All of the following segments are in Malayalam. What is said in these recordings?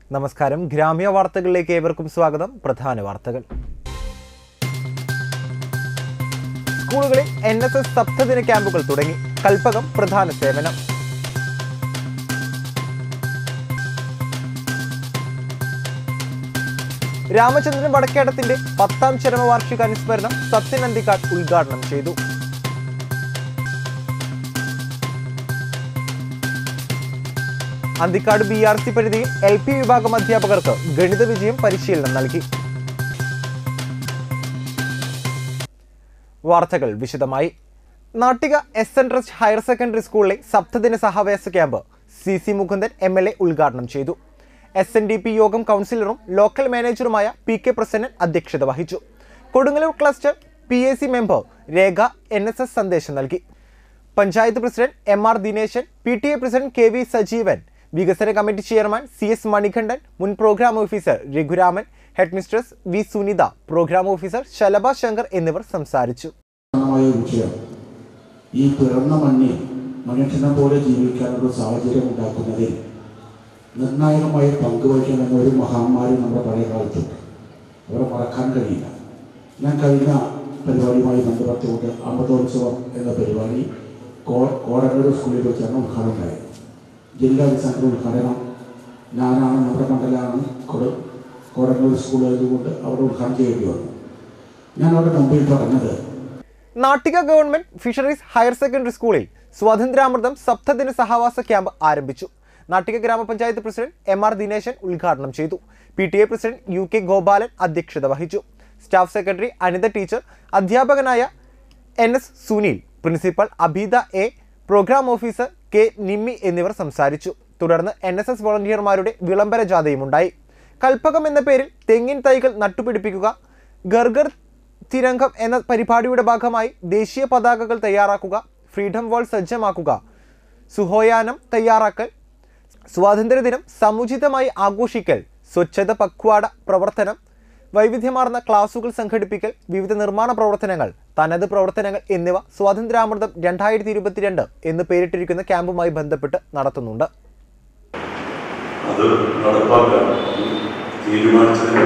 നമസ്കാരം ഗ്രാമ്യ വാർത്തകളിലേക്ക് ഏവർക്കും സ്വാഗതം പ്രധാന വാർത്തകൾ സ്കൂളുകളിൽ എൻ എസ് എസ് സപ്തദിന ക്യാമ്പുകൾ തുടങ്ങി കൽപ്പകം പ്രധാന സേവനം രാമചന്ദ്രൻ വടക്കേടത്തിന്റെ പത്താം ചരമവാർഷിക അനുസ്മരണം സത്യൻ അന്തിക്കാട് ഉദ്ഘാടനം ചെയ്തു അന്തിക്കാട് ബി ആർ സി പരിധിയിൽ എൽ പി വിഭാഗം അധ്യാപകർക്ക് ഗണിത വിജയം പരിശീലനം നൽകി വാർത്തകൾ വിശദമായി Nattika S N trust higher secondary സ്കൂളിലെ സപ്തദിന സഹവാസ camp C C Mukundan M L A ഉദ്ഘാടനം ചെയ്തു എസ് എൻ ഡി പി യോഗം കൗൺസിലറും ലോക്കൽ മാനേജറുമായ പി കെ പ്രസന്നൻ അധ്യക്ഷത വഹിച്ചു Kodungallur cluster P A C member Rekha N S S സന്ദേശം നൽകി panchayat president M R Dineshan P T A president K V Sajeevan വികസന committee chairman C S Manikandan മുൻ program officer Raghuraman head mistress V Sunitha program officer Shalabha Shankar എന്നിവർ സംസാരിച്ചു പ്രധാനമായ ഒരു വിഷയം ഈ പിറന്ന മണ്ണിൽ മനുഷ്യനെ പോലെ ജീവിക്കാനുള്ള സാഹചര്യം ഉണ്ടാക്കുന്നതിൽ നിർണായകമായ പങ്ക് വഹിക്കണമെന്ന ഒരു മഹാന്മാരി നമ്മുടെ പഴയ കാലത്തുണ്ട് അവരെ മറക്കാൻ കഴിയില്ല ഞാൻ കഴിഞ്ഞ പരിപാടിയുമായി ബന്ധപ്പെട്ടുകൊണ്ട് അമൃതോത്സവം എന്ന പരിപാടി കോ കോടങ്ങൂർ സ്കൂളിൽ വെച്ചാണ് ഉദ്ഘാടനം ഉണ്ടായത് ജില്ലാ അടിസ്ഥാനത്തിൽ ഉദ്ഘാടനം ഞാനാണ് നമ്മുടെ മണ്ഡലമാണ് കൊടു കോടങ്ങൂർ സ്കൂൾ ആയതുകൊണ്ട് അവിടെ ഉദ്ഘാടനം ചെയ്യേണ്ടി വന്നു ഞാൻ അവിടെ മുമ്പിൽ പറഞ്ഞത് Nattika government fisheries higher secondary സ്കൂളിൽ സ്വാതന്ത്ര്യാമൃതം സപ്തദിന സഹവാസ ക്യാമ്പ് ആരംഭിച്ചു നാട്ടിക ഗ്രാമപഞ്ചായത്ത് പ്രസിഡന്റ് എം ആർ ദിനേശൻ ഉദ്ഘാടനം ചെയ്തു P T A president U K Gopalan അധ്യക്ഷത വഹിച്ചു സ്റ്റാഫ് സെക്രട്ടറി അനിത ടീച്ചർ അധ്യാപകനായ N S Sunil principal Abeeda A program officer K Nimmi എന്നിവർ സംസാരിച്ചു തുടർന്ന് എൻ എസ് എസ് വോളണ്ടിയർമാരുടെ വിളംബര ജാഥയുമുണ്ടായി കൽപ്പകം എന്ന പേരിൽ തെങ്ങിൻ തൈകൾ നട്ടുപിടിപ്പിക്കുക ഗർഗർ തിരംഗം എന്ന പരിപാടിയുടെ ഭാഗമായി ദേശീയ പതാകകൾ തയ്യാറാക്കുക ഫ്രീഡം വാൾ സജ്ജമാക്കുക സുഹോയാനം തയ്യാറാക്കൽ സ്വാതന്ത്ര്യദിനം സമുചിതമായി ആഘോഷിക്കൽ സ്വച്ഛത പക്വാട പ്രവർത്തനം വൈവിധ്യമാർന്ന ക്ലാസുകൾ സംഘടിപ്പിക്കൽ വിവിധ നിർമ്മാണ പ്രവർത്തനങ്ങൾ തനത് പ്രവർത്തനങ്ങൾ എന്നിവ സ്വാതന്ത്ര്യാമൃതം രണ്ടായിരത്തി ഇരുപത്തിരണ്ട് എന്ന് പേരിട്ടിരിക്കുന്ന ക്യാമ്പുമായി ബന്ധപ്പെട്ട് നടത്തുന്നുണ്ട് അത് നടപ്പാക്കാൻ തീരുമാനിച്ചതിന്റെ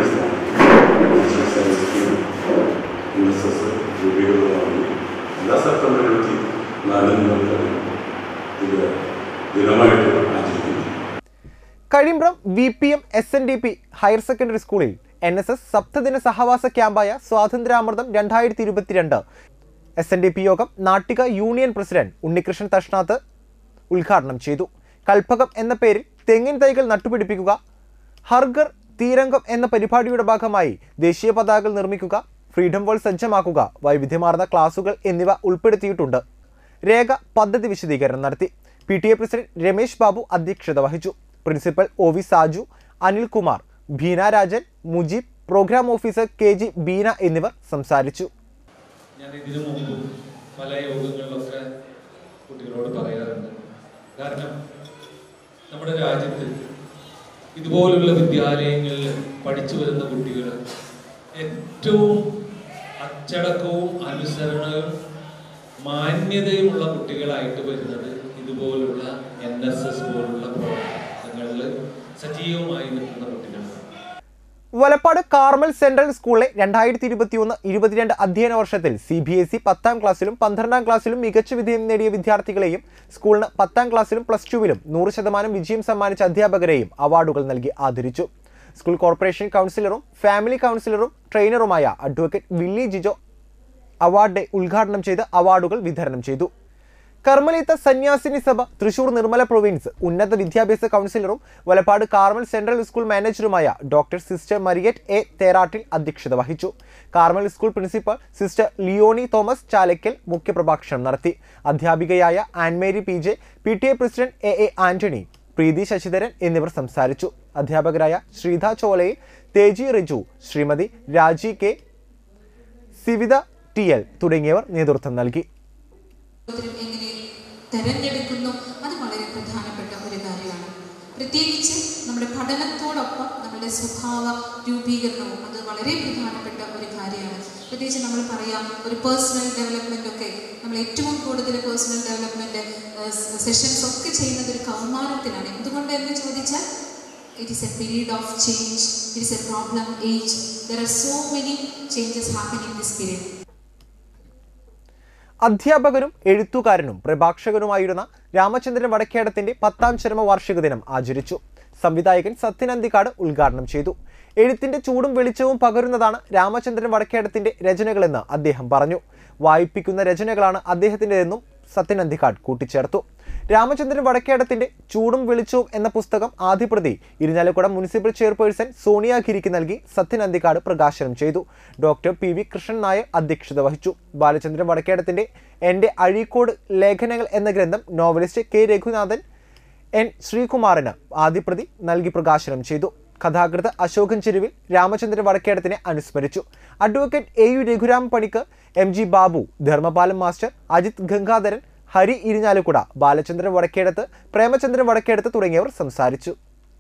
അടിസ്ഥാനത്തിൽ എൻ എസ് എസ് രൂപീകൃതമായി എല്ലാ സെപ്റ്റംബർ ഇരുപത്തി നാലിന് മുതൽ ഇത് ദിനമായിട്ട് ആചരിക്കുന്നു Kazhimbram V P M S N D P higher secondary സ്കൂളിൽ എൻ എസ് എസ് സപ്തദിന സഹവാസ ക്യാമ്പായ സ്വാതന്ത്ര്യാമൃതം രണ്ടായിരത്തി ഇരുപത്തിരണ്ട് എസ് എൻ ഡി പി യോഗം നാട്ടിക യൂണിയൻ പ്രസിഡന്റ് ഉണ്ണികൃഷ്ണൻ തഷ്നാഥ് ഉദ്ഘാടനം ചെയ്തു കൽപ്പകം എന്ന പേരിൽ തെങ്ങിൻ തൈകൾ നട്ടുപിടിപ്പിക്കുക ഹർഗർ തീരംഗം എന്ന പരിപാടിയുടെ ഭാഗമായി ദേശീയ പതാകകൾ നിർമ്മിക്കുക ഫ്രീഡം വാൾ സജ്ജമാക്കുക വൈവിധ്യമാർന്ന ക്ലാസുകൾ എന്നിവ ഉൾപ്പെടുത്തിയിട്ടുണ്ട് രേഖ പദ്ധതി വിശദീകരണം നടത്തി P T A president Ramesh Babu അധ്യക്ഷത വഹിച്ചു principal O V Saju Anilkumar Beena Rajan Mujeeb program officer K G Beena എന്നിവർ സംസാരിച്ചു ഞാൻ ഇതിനു മുമ്പും പല യോഗങ്ങളിലൊക്കെ കുട്ടികളോട് പറയാറുണ്ട് കാരണം നമ്മുടെ രാജ്യത്ത് ഇതുപോലുള്ള വിദ്യാലയങ്ങളിൽ പഠിച്ചു വരുന്ന കുട്ടികൾ ഏറ്റവും അച്ചടക്കവും അനുസരണവും മാന്യതയുമുള്ള കുട്ടികളായിട്ട് വരുന്നത് ഇതുപോലുള്ള എൻ എസ് എസ് പോലുള്ള പ്രവർത്തനങ്ങളിൽ സജീവമായി നിൽക്കുന്ന കുട്ടികളാണ് വലപ്പാട് കാർമൽ സെൻട്രൽ സ്കൂളിലെ രണ്ടായിരത്തി ഇരുപത്തിയൊന്ന് ഇരുപത്തിരണ്ട് അധ്യയന വർഷത്തിൽ സി ബി എസ് ഇ പത്താം ക്ലാസ്സിലും പന്ത്രണ്ടാം ക്ലാസ്സിലും മികച്ച വിജയം നേടിയ വിദ്യാർത്ഥികളെയും സ്കൂളിന് പത്താം ക്ലാസ്സിലും പ്ലസ് ടുവിലും നൂറ് ശതമാനം വിജയം സമ്മാനിച്ച അധ്യാപകരെയും അവാർഡുകൾ നൽകി ആദരിച്ചു സ്കൂൾ കോർപ്പറേഷൻ കൗൺസിലറും ഫാമിലി കൗൺസിലറും ട്രെയിനറുമായ advocate Willy Jijo award day ഉദ്ഘാടനം ചെയ്ത് അവാർഡുകൾ വിതരണം ചെയ്തു കർമ്മലീത്ത സന്യാസിനി സഭ തൃശൂർ നിർമ്മല പ്രൊവിൻസ് ഉന്നത വിദ്യാഭ്യാസ കൗൺസിലറും വലപ്പാട് കാർമൽ സെൻട്രൽ സ്കൂൾ മാനേജറുമായ doctor sister Mariette A Therattil അധ്യക്ഷത വഹിച്ചു Carmel school principal sister Leoni Thomas Chalakkal മുഖ്യപ്രഭാഷണം നടത്തി അധ്യാപികയായ Annmary P J P T A president A A Antony Preethi Sasidharan എന്നിവർ സംസാരിച്ചു അധ്യാപകരായ ശ്രീധ ചോലയിൽ തേജി റിജു ശ്രീമതി രാജി കെ സിവിത ടി എൽ തുടങ്ങിയവർ നേതൃത്വം നൽകി ഓരോരുത്തരും എങ്ങനെ തെരഞ്ഞെടുക്കുന്നു അത് വളരെ പ്രധാനപ്പെട്ട ഒരു കാര്യമാണ് പ്രത്യേകിച്ച് നമ്മുടെ പഠനത്തോടൊപ്പം നമ്മുടെ സ്വഭാവ രൂപീകരണവും അത് വളരെ പ്രധാനപ്പെട്ട ഒരു കാര്യമാണ് പ്രത്യേകിച്ച് നമ്മൾ പറയാം ഒരു പേഴ്സണൽ ഡെവലപ്മെൻ്റ് ഒക്കെ നമ്മൾ ഏറ്റവും കൂടുതൽ പേഴ്സണൽ ഡെവലപ്മെൻറ്റ് സെഷൻസ് ഒക്കെ ചെയ്യുന്നത് ഒരു കൗമാരത്തിലാണ് എന്തുകൊണ്ട് എന്ന് ചോദിച്ചാൽ it is a period of change, it is a problem age. There are so many changes happening in this period. അധ്യാപകനും എഴുത്തുകാരനും പ്രഭാഷകനുമായിരുന്ന രാമചന്ദ്രൻ വടക്കേടത്തിന്റെ പത്താം ചരമവാർഷിക ദിനം ആചരിച്ചു സംവിധായകൻ സത്യൻ അന്തിക്കാട് ഉദ്ഘാടനം ചെയ്തു എഴുത്തിന്റെ ചൂടും വെളിച്ചവും പകരുന്നതാണ് രാമചന്ദ്രൻ വടക്കേടത്തിന്റെ രചനകളെന്ന് അദ്ദേഹം പറഞ്ഞു വായിപ്പിക്കുന്ന രചനകളാണ് അദ്ദേഹത്തിൻ്റെതെന്നും സത്യൻ അന്തിക്കാട് കൂട്ടിച്ചേർത്തു രാമചന്ദ്രൻ വടക്കേടത്തിന്റെ ചൂടും വെളിച്ചവും എന്ന പുസ്തകം ആദ്യപ്രതി ഇരിഞ്ഞാലക്കുട മുനിസിപ്പൽ ചെയർപേഴ്സൺ സോണിയ ഗിരിക്ക് നൽകി സത്യൻ അന്തിക്കാട് പ്രകാശനം ചെയ്തു doctor P V Krishnan Nair അധ്യക്ഷത വഹിച്ചു ബാലചന്ദ്രൻ വടക്കേടത്തിന്റെ എൻ്റെ അഴീക്കോട് ലേഖനങ്ങൾ എന്ന ഗ്രന്ഥം നോവലിസ്റ്റ് കെ രഘുനാഥൻ എൻ ശ്രീകുമാറിന് ആദ്യപ്രതി നൽകി പ്രകാശനം ചെയ്തു കഥാകൃത്ത് അശോകൻ ചെരുവിൽ രാമചന്ദ്രൻ വടക്കേടത്തിനെ അനുസ്മരിച്ചു advocate A U Raghuram Panicker M G Babu Dharmapalam master Ajith Gangadharan Hari Irinjalakuda Balachandran Vadakkedath Premachandran Vadakkedath തുടങ്ങിയവർ സംസാരിച്ചു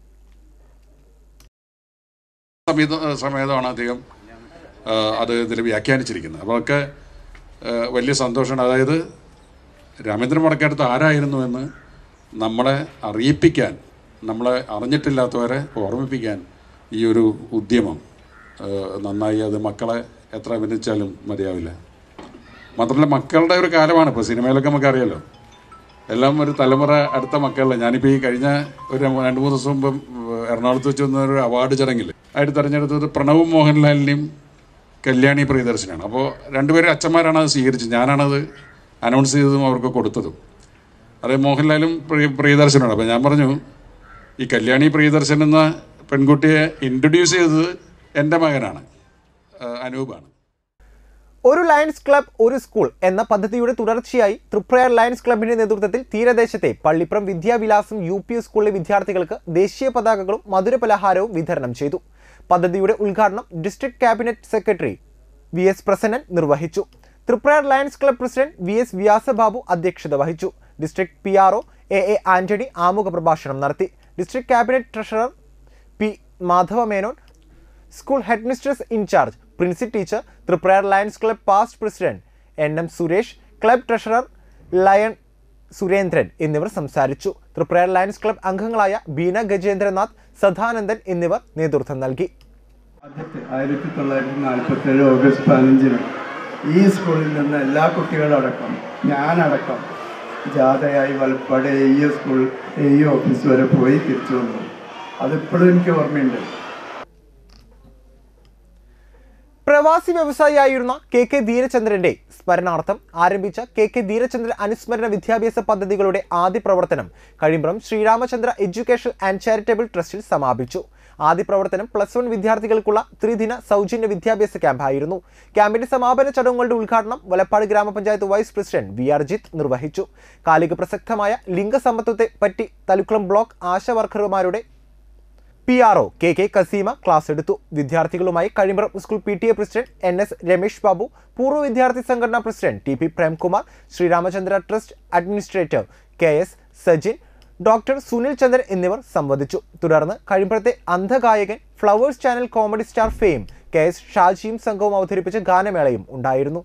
സമേത സമേതമാണ് അദ്ദേഹം ആ, അത് ഇതിൽ വ്യാഖ്യാനിച്ചിരിക്കുന്നത് അപ്പോൾ ഒക്കെ ആ, വലിയ സന്തോഷമാണ് അതായത് രാമേന്ദ്രൻ വടക്കേടത്ത് ആരായിരുന്നു എന്ന് നമ്മളെ അറിയിപ്പിക്കാൻ നമ്മളെ അറിഞ്ഞിട്ടില്ലാത്തവരെ ഓർമ്മിപ്പിക്കാൻ ഈ ഒരു ഉദ്യമം ആ, നന്നായി അത് മക്കളെ എത്ര അഭിനയിച്ചാലും മതിയാവില്ല മാത്രമല്ല മക്കളുടെ ഒരു കാലമാണ് ഇപ്പോൾ സിനിമയിലൊക്കെ നമുക്കറിയാലോ എല്ലാം ഒരു തലമുറ അടുത്ത മക്കളെ ഞാനിപ്പോൾ ഈ കഴിഞ്ഞ ഒരു രണ്ട് മൂന്ന് ദിവസം മുമ്പ് എറണാകുളത്ത് വെച്ച് വന്ന ഒരു അവാർഡ് ചടങ്ങിൽ ആയിട്ട് തെരഞ്ഞെടുത്തത് പ്രണവും മോഹൻലാലിനെയും കല്യാണി പ്രിയദർശനാണ് അപ്പോൾ രണ്ടുപേരും അച്ഛന്മാരാണ് അത് സ്വീകരിച്ചത് ഞാനാണത് അനൗൺസ് ചെയ്തതും അവർക്ക് കൊടുത്തതും അത് മോഹൻലാലും പ്രിയ പ്രിയദർശനാണ് അപ്പോൾ ഞാൻ പറഞ്ഞു ഈ കല്യാണി പ്രിയദർശൻ എന്ന പെൺകുട്ടിയെ ഇൻട്രൊഡ്യൂസ് ചെയ്തത് എൻ്റെ മകനാണ് ആ, അനൂപാണ് ഒരു ലയൺസ് ക്ലബ് ഒരു സ്കൂൾ എന്ന പദ്ധതിയുടെ തുടർച്ചയായി തൃപ്രയാർ ലയൺസ് ക്ലബിന്റെ നേതൃത്വത്തിൽ തീരദേശത്തെ പള്ളിപ്പുറം വിദ്യാവിലാസം യു പി സ്കൂളിലെ വിദ്യാർത്ഥികൾക്ക് ദേശീയ പതാകകളും മധുരപലഹാരവും വിതരണം ചെയ്തു പദ്ധതിയുടെ ഉദ്ഘാടനം district cabinet secretary V S Prasannan നിർവഹിച്ചു Triprayar Lions club president V S Vyasababu അധ്യക്ഷത വഹിച്ചു district P R O A A Antony ആമുഖ പ്രഭാഷണം നടത്തി district cabinet treasurer P Madhava Menon school head mistress incharge Princy teacher Triprayar Lions club past president N M Suresh club treasurer lion Surendran എന്നിവർ സംസാരിച്ചു തൃപ്രയാർ ലയൺസ് ക്ലബ് അംഗങ്ങളായ ബീന ഗജേന്ദ്രനാഥ് സദാനന്ദൻ എന്നിവർ നേതൃത്വം നൽകി ആദ്യത്തെ ആയിരത്തി തൊള്ളായിരത്തി നാൽപ്പത്തേഴ് ഓഗസ്റ്റ് പതിനഞ്ചിന് ഈ സ്കൂളിൽ നിന്ന് എല്ലാ കുട്ടികളടക്കം ഞാനടക്കം ജാഥയായി Valappad A E school A E office വരെ പോയി തിരിച്ചു വന്നു അതിപ്പോഴും എനിക്ക് ഓർമ്മയുണ്ട് പ്രവാസി വ്യവസായിയായിരുന്ന കെ കെ ധീരചന്ദ്രന്റെ സ്മരണാർത്ഥം ആരംഭിച്ച കെ കെ ധീരചന്ദ്രൻ അനുസ്മരണ വിദ്യാഭ്യാസ പദ്ധതികളുടെ ആദ്യ പ്രവർത്തനം Kazhimbram Sreeramachandra education and charitable ട്രസ്റ്റിൽ സമാപിച്ചു ആദ്യ പ്രവർത്തനം പ്ലസ് വൺ വിദ്യാർത്ഥികൾക്കുള്ള ത്രിദിന സൗജന്യ വിദ്യാഭ്യാസ ക്യാമ്പായിരുന്നു ക്യാമ്പിന്റെ സമാപന ചടങ്ങുകളുടെ ഉദ്ഘാടനം വലപ്പാട് ഗ്രാമപഞ്ചായത്ത് vice president V R Jith നിർവഹിച്ചു കാലിക പ്രസക്തമായ ലിംഗസമത്വത്തെ പറ്റി തലുക്കുളം ബ്ലോക്ക് ആശാ വർക്കർമാരുടെ P R O K K Kaseema class എടുത്തു വിദ്യാർത്ഥികളുമായി Kazhimbram school P T A president N S Ramesh Babu പൂർവ്വ വിദ്യാർത്ഥി സംഘടനാ president T P Premkumar Sreeramachandra trust administrator K S Sajin doctor Sunil Chandran എന്നിവർ സംവദിച്ചു തുടർന്ന് കഴിമ്പ്രത്തെ അന്ധഗായകൻ Flowers channel comedy star fame K S ഷാജിയും സംഘവും അവതരിപ്പിച്ച ഗാനമേളയും ഉണ്ടായിരുന്നു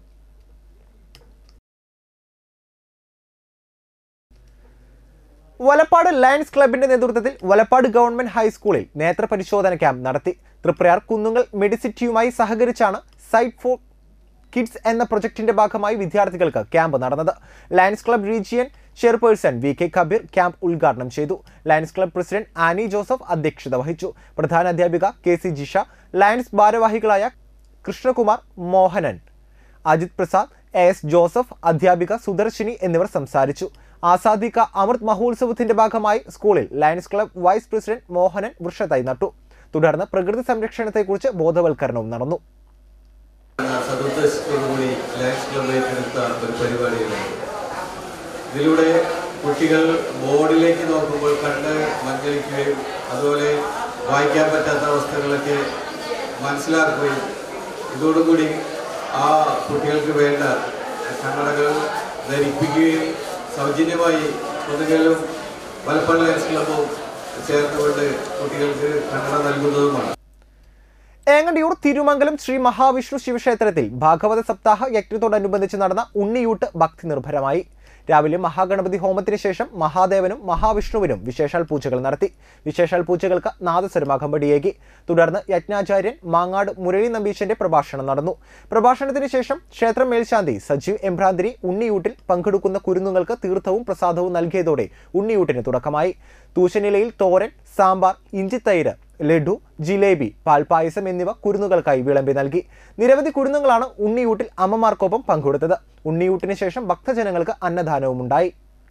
വലപ്പാട് ലയൺസ് ക്ലബിന്റെ നേതൃത്വത്തിൽ വലപ്പാട് ഗവൺമെന്റ് ഹൈസ്കൂളിൽ നേത്ര പരിശോധന ക്യാമ്പ് നടത്തി തൃപ്രയാർ കുന്നുങ്ങൽ മെഡിസിറ്റിയുമായി സഹകരിച്ചാണ് സൈറ്റ് ഫോർ കിഡ്സ് എന്ന പ്രൊജക്ടിന്റെ ഭാഗമായി വിദ്യാർത്ഥികൾക്ക് ക്യാമ്പ് നടന്നത് Lions club region chairperson V K Kabeer camp ഉദ്ഘാടനം ചെയ്തു Lions club president Annie Joseph അധ്യക്ഷത വഹിച്ചു പ്രധാന അധ്യാപിക കെ സി ജിഷ ലയൺസ് ഭാരവാഹികളായ Krishnakumar Mohanan Ajith Prasad A S Joseph അധ്യാപിക സുദർശിനി എന്നിവർ സംസാരിച്ചു ആസാദി കാ അമൃത് മഹോത്സവത്തിന്റെ ഭാഗമായി സ്കൂളിൽ Lions club vice president Mohanan വൃക്ഷത്തൈ നട്ടു തുടർന്ന് പ്രകൃതി സംരക്ഷണത്തെക്കുറിച്ച് ബോധവൽക്കരണവും നടന്നു സതുദ്ദേശത്തോടുകൂടി ലയൺസ് ക്ലബ് ഏറ്റെടുത്ത ഒരു പരിപാടിയാണ് ഇതിലൂടെ കുട്ടികൾ ബോർഡിലേക്ക് നോക്കുമ്പോൾ കണ്ട് മഞ്ചലിക്കുകയും അതുപോലെ വായിക്കാൻ പറ്റാത്ത അവസ്ഥകളൊക്കെ മനസ്സിലാക്കുകയും ഇതോടുകൂടി ആ കുട്ടികൾക്ക് വേണ്ട കണ്ണടകൾ ധരിപ്പിക്കുകയും സൗജന്യമായി ഒന്നുകിലും വലപ്പാട് ലയൺസ് ക്ലബും ചേർന്നുകൊണ്ട് കുട്ടികൾക്ക് കണ്ണട നൽകുന്നതുമാണ് ഏങ്ങണ്ടിയൂർ തിരുമംഗലം ശ്രീ മഹാവിഷ്ണു ശിവക്ഷേത്രത്തിൽ ഭാഗവത സപ്താഹ യജ്ഞത്തോടനുബന്ധിച്ച് നടന്ന ഉണ്ണിയൂട്ട് ഭക്തി നിർഭരമായി രാവിലെ മഹാഗണപതി ഹോമത്തിന് ശേഷം മഹാദേവനും മഹാവിഷ്ണുവിനും വിശേഷാൽ പൂജകൾ നടത്തി വിശേഷാൽ പൂജകൾക്ക് നാദസ്വരം അകമ്പടിയേകി തുടർന്ന് യജ്ഞാചാര്യൻ മാങ്ങാട് മുരളി നമ്പീശന്റെ പ്രഭാഷണം നടന്നു പ്രഭാഷണത്തിന് ശേഷം ക്ഷേത്രം മേൽശാന്തി സജീവ് എംഭ്രാന്തിരി ഉണ്ണിയൂട്ടിൽ പങ്കെടുക്കുന്ന കുരുന്നുകൾക്ക് തീർത്ഥവും പ്രസാദവും നൽകിയതോടെ ഉണ്ണിയൂട്ടിന് തുടക്കമായി തൂശനിലയിൽ തോരൻ സാമ്പാർ ഇഞ്ചിത്തൈര് ലഡു ജിലേബി പാൽപായസം എന്നിവ കുരുന്നുകൾക്കായി വിളമ്പി നൽകി നിരവധി കുരുന്നുകളാണ് ഉണ്ണിയൂട്ടിൽ അമ്മമാർക്കൊപ്പം പങ്കെടുത്തത് ഉണ്ണിയൂട്ടിന് ശേഷം ഭക്തജനങ്ങൾക്ക് അന്നദാനവും ഉണ്ടായി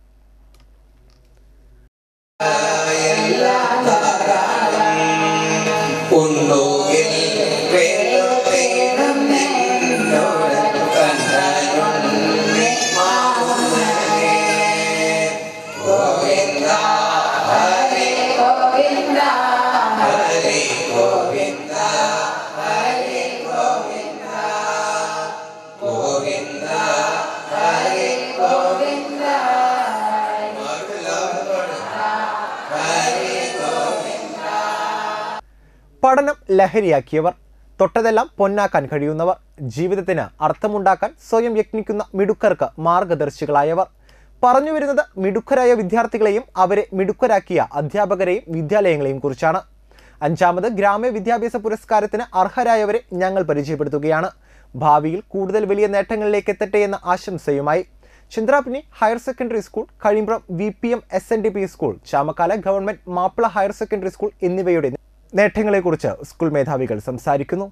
പഠനം ലഹരിയാക്കിയവർ തൊട്ടതെല്ലാം പൊന്നാക്കാൻ കഴിയുന്നവർ ജീവിതത്തിന് അർത്ഥമുണ്ടാക്കാൻ സ്വയം യത്നിക്കുന്ന മിടുക്കർക്ക് മാർഗദർശികളായവർ പറഞ്ഞു വരുന്നത് മിടുക്കരായ വിദ്യാർത്ഥികളെയും അവരെ മിടുക്കരാക്കിയ അധ്യാപകരെയും വിദ്യാലയങ്ങളെയും കുറിച്ചാണ് അഞ്ചാമത് ഗ്രാമ്യ വിദ്യാഭ്യാസ പുരസ്കാരത്തിന് അർഹരായവരെ ഞങ്ങൾ പരിചയപ്പെടുത്തുകയാണ് ഭാവിയിൽ കൂടുതൽ വലിയ നേട്ടങ്ങളിലേക്ക് എത്തട്ടെ എന്ന ആശംസയുമായി Chandrapini higher secondary school Kazhimbram V P M S N D P school Chamakkala government Mappila higher secondary school എന്നിവയുടെ നേട്ടങ്ങളെക്കുറിച്ച് സ്കൂൾ മേധാവികൾ സംസാരിക്കുന്നു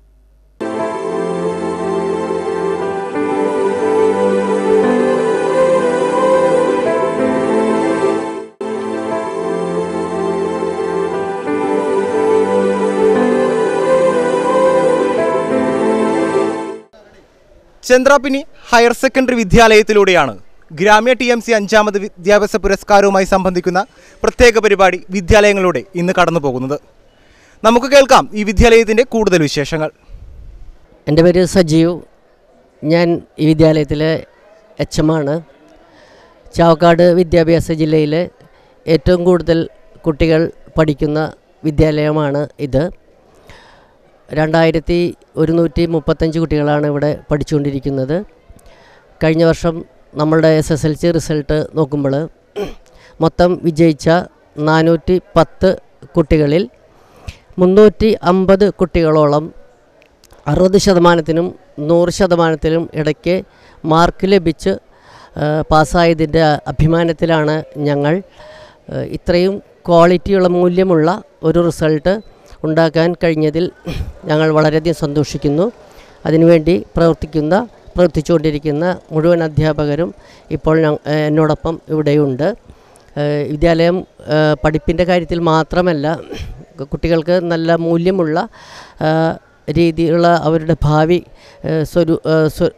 ചന്ദ്രാപിനി ഹയർ സെക്കൻഡറി വിദ്യാലയത്തിലൂടെയാണ് ഗ്രാമ്യ ടി എം സി അഞ്ചാമത് വിദ്യാഭ്യാസ പുരസ്കാരവുമായി സംബന്ധിക്കുന്ന പ്രത്യേക പരിപാടി വിദ്യാലയങ്ങളിലൂടെ ഇന്ന് കടന്നു പോകുന്നത് നമുക്ക് കേൾക്കാം ഈ വിദ്യാലയത്തിൻ്റെ കൂടുതൽ വിശേഷങ്ങൾ എൻ്റെ പേര് സജീവ് ഞാൻ ഈ വിദ്യാലയത്തിലെ എച്ച് എം ആണ് ചാവക്കാട് വിദ്യാഭ്യാസ ജില്ലയിലെ ഏറ്റവും കൂടുതൽ കുട്ടികൾ പഠിക്കുന്ന വിദ്യാലയമാണ് ഇത് രണ്ടായിരത്തി ഒരുന്നൂറ്റി മുപ്പത്തഞ്ച് കുട്ടികളാണ് ഇവിടെ പഠിച്ചുകൊണ്ടിരിക്കുന്നത് കഴിഞ്ഞ വർഷം നമ്മളുടെ S S L C result നോക്കുമ്പോൾ മൊത്തം വിജയിച്ച നാനൂറ്റി പത്ത് കുട്ടികളിൽ മുന്നൂറ്റി അമ്പത് കുട്ടികളോളം അറുപത് ശതമാനത്തിനും നൂറ് ശതമാനത്തിനും ഇടയ്ക്ക് മാർക്ക് ലഭിച്ച് ആ, പാസ്സായതിൻ്റെ അഭിമാനത്തിലാണ് ഞങ്ങൾ ആ, ഇത്രയും ക്വാളിറ്റിയുള്ള മൂല്യമുള്ള ഒരു റിസൾട്ട് ഉണ്ടാക്കാൻ കഴിഞ്ഞതിൽ ഞങ്ങൾ വളരെയധികം സന്തോഷിക്കുന്നു അതിനുവേണ്ടി പ്രവർത്തിക്കുന്ന പ്രവർത്തിച്ചുകൊണ്ടിരിക്കുന്ന മുഴുവൻ അധ്യാപകരും ഇപ്പോൾ ഞ- ഏ, എന്നോടൊപ്പം ഇവിടെയുണ്ട് ഏ, വിദ്യാലയം പഠിപ്പിൻ്റെ കാര്യത്തിൽ മാത്രമല്ല കുട്ടികൾക്ക് നല്ല മൂല്യമുള്ള ആ, രീതിയിലുള്ള അവരുടെ ഭാവി ഏ, സ്വരു ഏ, സ്വ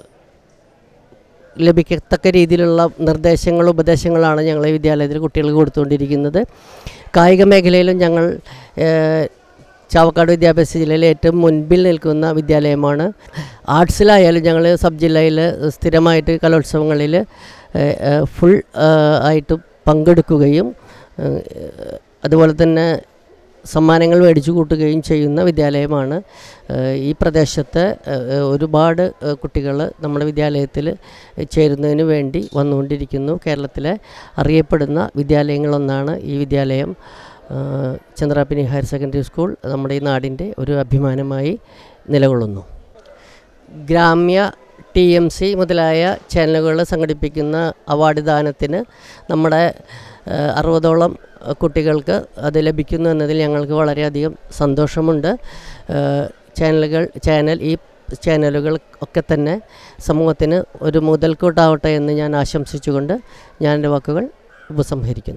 ലഭിക്കത്തക്ക രീതിയിലുള്ള നിർദ്ദേശങ്ങളും ഉപദേശങ്ങളാണ് ഞങ്ങൾ ഈ വിദ്യാലയത്തിൽ കുട്ടികൾക്ക് കൊടുത്തുകൊണ്ടിരിക്കുന്നത് കായിക മേഖലയിലും ഞങ്ങൾ ഏഹ്, ചാവക്കാട് വിദ്യാഭ്യാസ ജില്ലയിലെ ഏറ്റവും മുൻപിൽ നിൽക്കുന്ന വിദ്യാലയമാണ് ആർട്സിലായാലും ഞങ്ങൾ സബ് ജില്ലയിൽ സ്ഥിരമായിട്ട് കലോത്സവങ്ങളിൽ ഏഹ്, ഏഹ്, ഫുൾ ഏഹ്, ആയിട്ട് പങ്കെടുക്കുകയും ഏഹ്, അതുപോലെ തന്നെ സമ്മാനങ്ങൾ മേടിച്ചു കൂട്ടുകയും ചെയ്യുന്ന വിദ്യാലയമാണ് ഏഹ് ഈ പ്രദേശത്ത് ഏഹ് ഒരുപാട് കുട്ടികൾ നമ്മുടെ വിദ്യാലയത്തിൽ ചേരുന്നതിന് വേണ്ടി വന്നുകൊണ്ടിരിക്കുന്നു കേരളത്തിലെ അറിയപ്പെടുന്ന വിദ്യാലയങ്ങളൊന്നാണ് ഈ വിദ്യാലയം ഏഹ് ചന്ദ്രാപിനി ഹയർ സെക്കൻഡറി സ്കൂൾ നമ്മുടെ ഈ നാടിൻ്റെ ഒരു അഭിമാനമായി നിലകൊള്ളുന്നു ഗ്രാമ്യ ടി എം സി മുതലായ ചാനലുകൾ സംഘടിപ്പിക്കുന്ന അവാർഡ് ദാനത്തിന് നമ്മുടെ ഏഹ്, അറുപതോളം ഏഹ്, കുട്ടികൾക്ക് അത് ലഭിക്കുന്നു എന്നതിൽ ഞങ്ങൾക്ക് വളരെയധികം സന്തോഷമുണ്ട് ഏഹ്, ചാനലുകൾ ചാനൽ ഈ ചാനലുകൾ ഒക്കെ തന്നെ സമൂഹത്തിന് ഒരു മുതൽക്കൂട്ടാവട്ടെ എന്ന് ഞാൻ ആശംസിച്ചുകൊണ്ട് ഞാൻ എൻ്റെ വാക്കുകൾ ഉപസംഹരിക്കുന്നു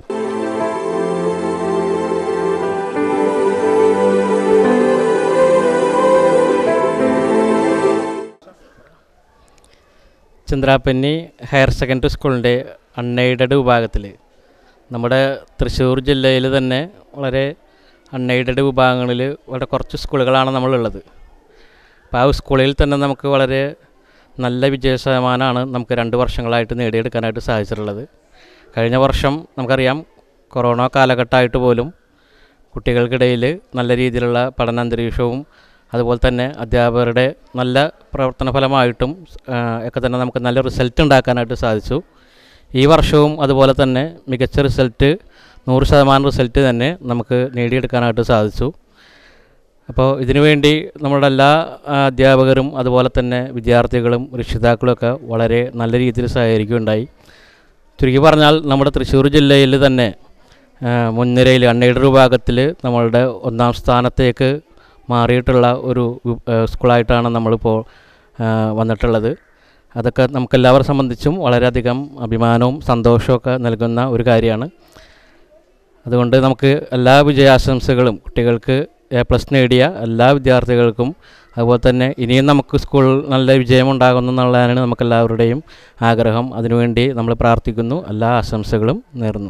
ചന്ദ്രാപ്പന്നി ഹയർ സെക്കൻഡറി സ്കൂളിൻ്റെ അൺഎയ്ഡഡ് വിഭാഗത്തിൽ നമ്മുടെ തൃശ്ശൂർ ജില്ലയിൽ തന്നെ വളരെ അൺഎയ്ഡഡ് വിഭാഗങ്ങളിൽ വളരെ കുറച്ച് സ്കൂളുകളാണ് നമ്മളുള്ളത് അപ്പോൾ ആ സ്കൂളിൽ തന്നെ നമുക്ക് വളരെ നല്ല വിജയ ശതമാനമാണ് നമുക്ക് രണ്ട് വർഷങ്ങളായിട്ട് നേടിയെടുക്കാനായിട്ട് സാധിച്ചിട്ടുള്ളത് കഴിഞ്ഞ വർഷം നമുക്കറിയാം കൊറോണ കാലഘട്ടമായിട്ട് പോലും കുട്ടികൾക്കിടയിൽ നല്ല രീതിയിലുള്ള പഠനാന്തരീക്ഷവും അതുപോലെ തന്നെ അധ്യാപകരുടെ നല്ല പ്രവർത്തന ഫലമായിട്ടും ആ, ഒക്കെ തന്നെ നമുക്ക് നല്ല റിസൾട്ട് ഉണ്ടാക്കാനായിട്ട് സാധിച്ചു ഈ വർഷവും അതുപോലെ തന്നെ മികച്ച റിസൾട്ട് നൂറ് ശതമാനം റിസൾട്ട് തന്നെ നമുക്ക് നേടിയെടുക്കാനായിട്ട് സാധിച്ചു അപ്പോൾ ഇതിനുവേണ്ടി നമ്മുടെ എല്ലാ ആ, അധ്യാപകരും അതുപോലെ തന്നെ വിദ്യാർത്ഥികളും രക്ഷിതാക്കളുമൊക്കെ വളരെ നല്ല രീതിയിൽ സഹകരിക്കുകയുണ്ടായി ചുരുക്കി പറഞ്ഞാൽ നമ്മുടെ തൃശ്ശൂർ ജില്ലയിൽ തന്നെ ആ, മുൻനിരയിൽ അൺഎയ്ഡഡ് വിഭാഗത്തിൽ നമ്മളുടെ ഒന്നാം സ്ഥാനത്തേക്ക് മാറിയിട്ടുള്ള ഒരു വി- ആ, സ്കൂളായിട്ടാണ് നമ്മളിപ്പോൾ ആ, വന്നിട്ടുള്ളത് അതൊക്കെ നമുക്കെല്ലാവരെ സംബന്ധിച്ചും വളരെയധികം അഭിമാനവും സന്തോഷമൊക്കെ നൽകുന്ന ഒരു കാര്യമാണ് അതുകൊണ്ട് നമുക്ക് എല്ലാ വിജയാശംസകളും കുട്ടികൾക്ക് എ പ്ലസ് നേടിയ എല്ലാ വിദ്യാർത്ഥികൾക്കും അതുപോലെ തന്നെ ഇനിയും നമുക്ക് സ്കൂൾ നല്ല വിജയമുണ്ടാകുന്നു എന്നുള്ളതാണ് നമുക്കെല്ലാവരുടെയും ആഗ്രഹം അതിനുവേണ്ടി നമ്മൾ പ്രാർത്ഥിക്കുന്നു എല്ലാ ആശംസകളും നേർന്നു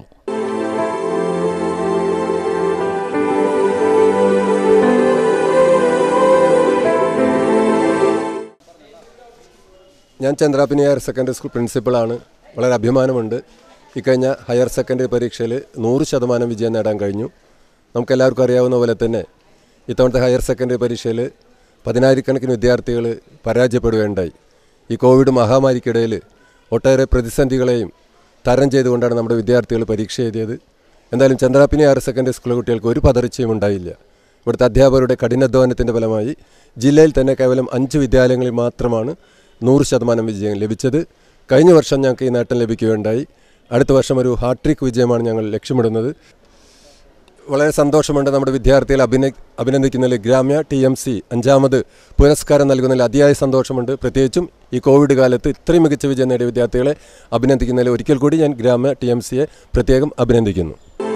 ഞാൻ ചന്ദ്രാപിനി ഹയർ സെക്കൻഡറി സ്കൂൾ പ്രിൻസിപ്പളാണ് വളരെ അഭിമാനമുണ്ട് ഇക്കഴിഞ്ഞ ഹയർ സെക്കൻഡറി പരീക്ഷയിൽ നൂറ് ശതമാനം വിജയം നേടാൻ കഴിഞ്ഞു നമുക്കെല്ലാവർക്കും അറിയാവുന്ന പോലെ തന്നെ ഇത്തവണത്തെ ഹയർ സെക്കൻഡറി പരീക്ഷയിൽ പതിനായിരക്കണക്കിന് വിദ്യാർത്ഥികൾ പരാജയപ്പെടുകയുണ്ടായി ഈ കോവിഡ് മഹാമാരിക്കിടയിൽ ഒട്ടേറെ പ്രതിസന്ധികളെയും തരണം ചെയ്തുകൊണ്ടാണ് നമ്മുടെ വിദ്യാർത്ഥികൾ പരീക്ഷ എഴുതിയത് എന്തായാലും ചന്ദ്രാപിനി ഹയർ സെക്കൻഡറി സ്കൂൾ കുട്ടികൾക്ക് ഒരു പതർച്ചയും ഉണ്ടായില്ല ഇവിടുത്തെ അധ്യാപകരുടെ കഠിനാധ്വാനത്തിൻ്റെ ഫലമായി ജില്ലയിൽ തന്നെ കേവലം അഞ്ച് വിദ്യാലയങ്ങളിൽ മാത്രമാണ് നൂറ് ശതമാനം വിജയം ലഭിച്ചത് കഴിഞ്ഞ വർഷം ഞങ്ങൾക്ക് ഈ നേട്ടം ലഭിക്കുകയുണ്ടായി അടുത്ത വർഷം ഒരു ഹാട്രിക് വിജയമാണ് ഞങ്ങൾ ലക്ഷ്യമിടുന്നത് വളരെ സന്തോഷമുണ്ട് നമ്മുടെ വിദ്യാർത്ഥികളെ അഭിന അഭിനന്ദിക്കുന്നതിൽ ഗ്രാമ്യ ടി എം സി അഞ്ചാമത് പുരസ്കാരം നൽകുന്നതിൽ അതിയായ സന്തോഷമുണ്ട് പ്രത്യേകിച്ചും ഈ കോവിഡ് കാലത്ത് ഇത്രയും മികച്ച വിജയം നേടിയ വിദ്യാർത്ഥികളെ അഭിനന്ദിക്കുന്നതിൽ ഒരിക്കൽ കൂടി ഞാൻ ഗ്രാമ്യ ടി എം സിയെ പ്രത്യേകം അഭിനന്ദിക്കുന്നു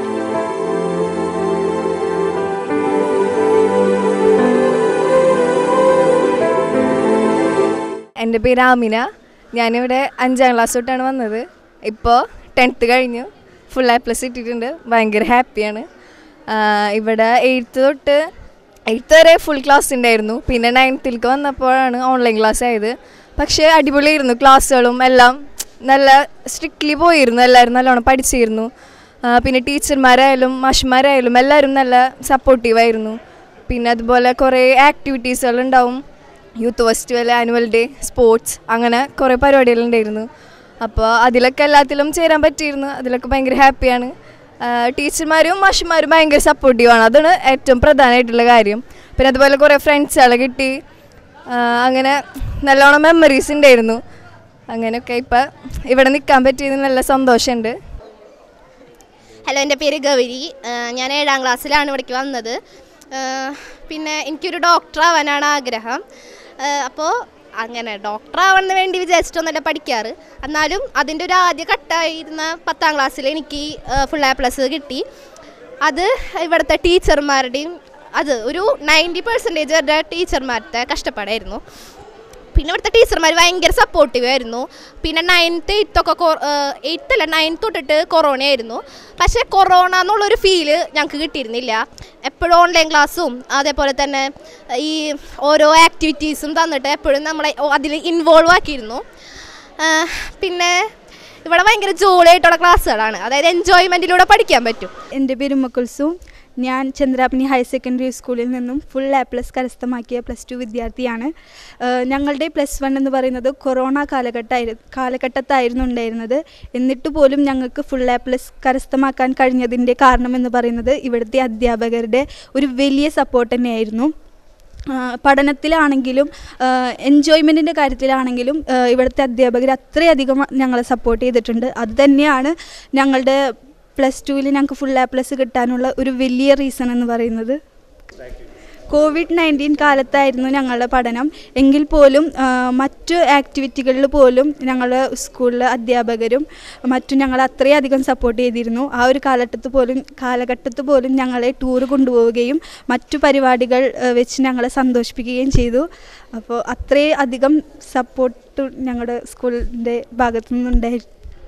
എൻ്റെ പേര് ആമിന ഞാനിവിടെ അഞ്ചാം ക്ലാസ് തൊട്ടാണ് വന്നത് ഇപ്പോൾ ടെൻത്ത് കഴിഞ്ഞു ഫുൾ എ പ്ലസ് ഇട്ടിട്ടുണ്ട് ഭയങ്കര ഹാപ്പിയാണ് ഇവിടെ എയ്ത്ത് തൊട്ട് എയ്ത്ത് വരെ ഫുൾ ക്ലാസ് ഉണ്ടായിരുന്നു പിന്നെ നയൻത്തിലേക്ക് വന്നപ്പോഴാണ് ഓൺലൈൻ ക്ലാസ് ആയത് പക്ഷേ അടിപൊളിയായിരുന്നു ക്ലാസ്സുകളും എല്ലാം നല്ല സ്ട്രിക്ട്ലി പോയിരുന്നു എല്ലാവരും നല്ലോണം പഠിച്ചിരുന്നു ആ, പിന്നെ ടീച്ചർമാരായാലും മാഷന്മാരായാലും എല്ലാവരും നല്ല സപ്പോർട്ടീവായിരുന്നു പിന്നെ അതുപോലെ കുറേ ആക്ടിവിറ്റീസുകൾ ഉണ്ടാവും youth festival annual day sports അങ്ങനെ കുറേ പരിപാടികളുണ്ടായിരുന്നു അപ്പോൾ അതിലൊക്കെ എല്ലാത്തിലും ചേരാൻ പറ്റിയിരുന്നു അതിലൊക്കെ ഭയങ്കര ഹാപ്പിയാണ് ടീച്ചർമാരും മാഷന്മാരും ഭയങ്കര സപ്പോർട്ടീവാണ് അതാണ് ഏറ്റവും പ്രധാനമായിട്ടുള്ള കാര്യം പിന്നെ അതുപോലെ കുറേ ഫ്രണ്ട്സുകളെ കിട്ടി ആ, അങ്ങനെ നല്ലോണം മെമ്മറീസ് ഉണ്ടായിരുന്നു അങ്ങനെയൊക്കെ ഇപ്പം ഇവിടെ നിൽക്കാൻ പറ്റിയത് നല്ല സന്തോഷമുണ്ട് ഹലോ എൻ്റെ പേര് ഗൗരി ആഹ് ഞാൻ ഏഴാം ക്ലാസ്സിലാണ് ഇവിടേക്ക് വന്നത് ആഹ് പിന്നെ എനിക്കൊരു ഡോക്ടർ ആവാനാണ് ആഗ്രഹം അപ്പോൾ അങ്ങനെ ഡോക്ടർ ആവാൻ വേണ്ടി വിചാരിച്ചിട്ടൊന്നല്ല പഠിക്കാറ് എന്നാലും അതിൻ്റെ ഒരു ആദ്യ ഘട്ടമായിരുന്ന പത്താം ക്ലാസ്സിൽ എനിക്ക് ഫുൾ എ പ്ലസ് കിട്ടി അത് ഇവിടുത്തെ ടീച്ചർമാരുടെയും അത് ഒരു നയൻറ്റി പെർസെൻറ്റേജ് അവരുടെ ടീച്ചർമാരുടെ കഷ്ടപ്പാടായിരുന്നു പിന്നെ ഇവിടുത്തെ ടീച്ചർമാർ ഭയങ്കര സപ്പോർട്ടീവ് ആയിരുന്നു പിന്നെ നയൻത്ത് എയ്ത്തൊക്കെ എയ്ത്ത് അല്ല നയൻത്ത് തൊട്ടിട്ട് കൊറോണ ആയിരുന്നു പക്ഷേ കൊറോണ എന്നുള്ളൊരു ഫീല് ഞങ്ങൾക്ക് കിട്ടിയിരുന്നില്ല എപ്പോഴും ഓൺലൈൻ ക്ലാസ്സും അതേപോലെ തന്നെ ഈ ഓരോ ആക്ടിവിറ്റീസും തന്നിട്ട് എപ്പോഴും നമ്മളെ അതിൽ ഇൻവോൾവ് ആക്കിയിരുന്നു ആ, പിന്നെ ഇവിടെ ഭയങ്കര ജോളിയായിട്ടുള്ള ക്ലാസ്സുകളാണ് അതായത് എൻജോയ്മെൻറ്റിലൂടെ പഠിക്കാൻ പറ്റും എൻ്റെ പേര് ഉമ്മക്കുൽസു ഞാൻ ചന്ദ്രാപിനി ഹയർ സെക്കൻഡറി സ്കൂളിൽ നിന്നും ഫുൾ എ പ്ലസ് കരസ്ഥമാക്കിയ പ്ലസ് ടു വിദ്യാർത്ഥിയാണ് ഏഹ് ഞങ്ങളുടെ പ്ലസ് വൺ എന്ന് പറയുന്നത് കൊറോണ കാലഘട്ടമായിരു കാലഘട്ടത്തായിരുന്നു ഉണ്ടായിരുന്നത് എന്നിട്ട് പോലും ഞങ്ങൾക്ക് ഫുൾ എ പ്ലസ് കരസ്ഥമാക്കാൻ കഴിഞ്ഞതിൻ്റെ കാരണം എന്ന് പറയുന്നത് ഇവിടുത്തെ അധ്യാപകരുടെ ഒരു വലിയ സപ്പോർട്ട് തന്നെയായിരുന്നു ആ, പഠനത്തിലാണെങ്കിലും എൻജോയ്മെൻറ്റിൻ്റെ കാര്യത്തിലാണെങ്കിലും ആ, ഇവിടുത്തെ അധ്യാപകർ അത്രയധികം ഞങ്ങളെ സപ്പോർട്ട് ചെയ്തിട്ടുണ്ട് അത് തന്നെയാണ് ഞങ്ങളുടെ പ്ലസ് ടുവിൽ ഞങ്ങൾക്ക് ഫുൾ എ പ്ലസ് കിട്ടാനുള്ള ഒരു വലിയ റീസൺ എന്ന് പറയുന്നത് കോവിഡ് നയൻറ്റീൻ കാലത്തായിരുന്നു ഞങ്ങളുടെ പഠനം എങ്കിൽ പോലും ആ, മറ്റു ആക്ടിവിറ്റികളിൽ പോലും ഞങ്ങളുടെ സ്കൂളിലെ അധ്യാപകരും മറ്റും ഞങ്ങളെ അത്രയധികം സപ്പോർട്ട് ചെയ്തിരുന്നു ആ ഒരു കാലഘട്ടത്ത് പോലും കാലഘട്ടത്ത് പോലും ഞങ്ങളെ ടൂർ കൊണ്ടുപോവുകയും മറ്റു പരിപാടികൾ ആ, വെച്ച് ഞങ്ങളെ സന്തോഷിപ്പിക്കുകയും ചെയ്തു അപ്പോൾ അത്രയും അധികം സപ്പോർട്ട് ഞങ്ങളുടെ സ്കൂളിൻ്റെ ഭാഗത്തു നിന്നുണ്ടായി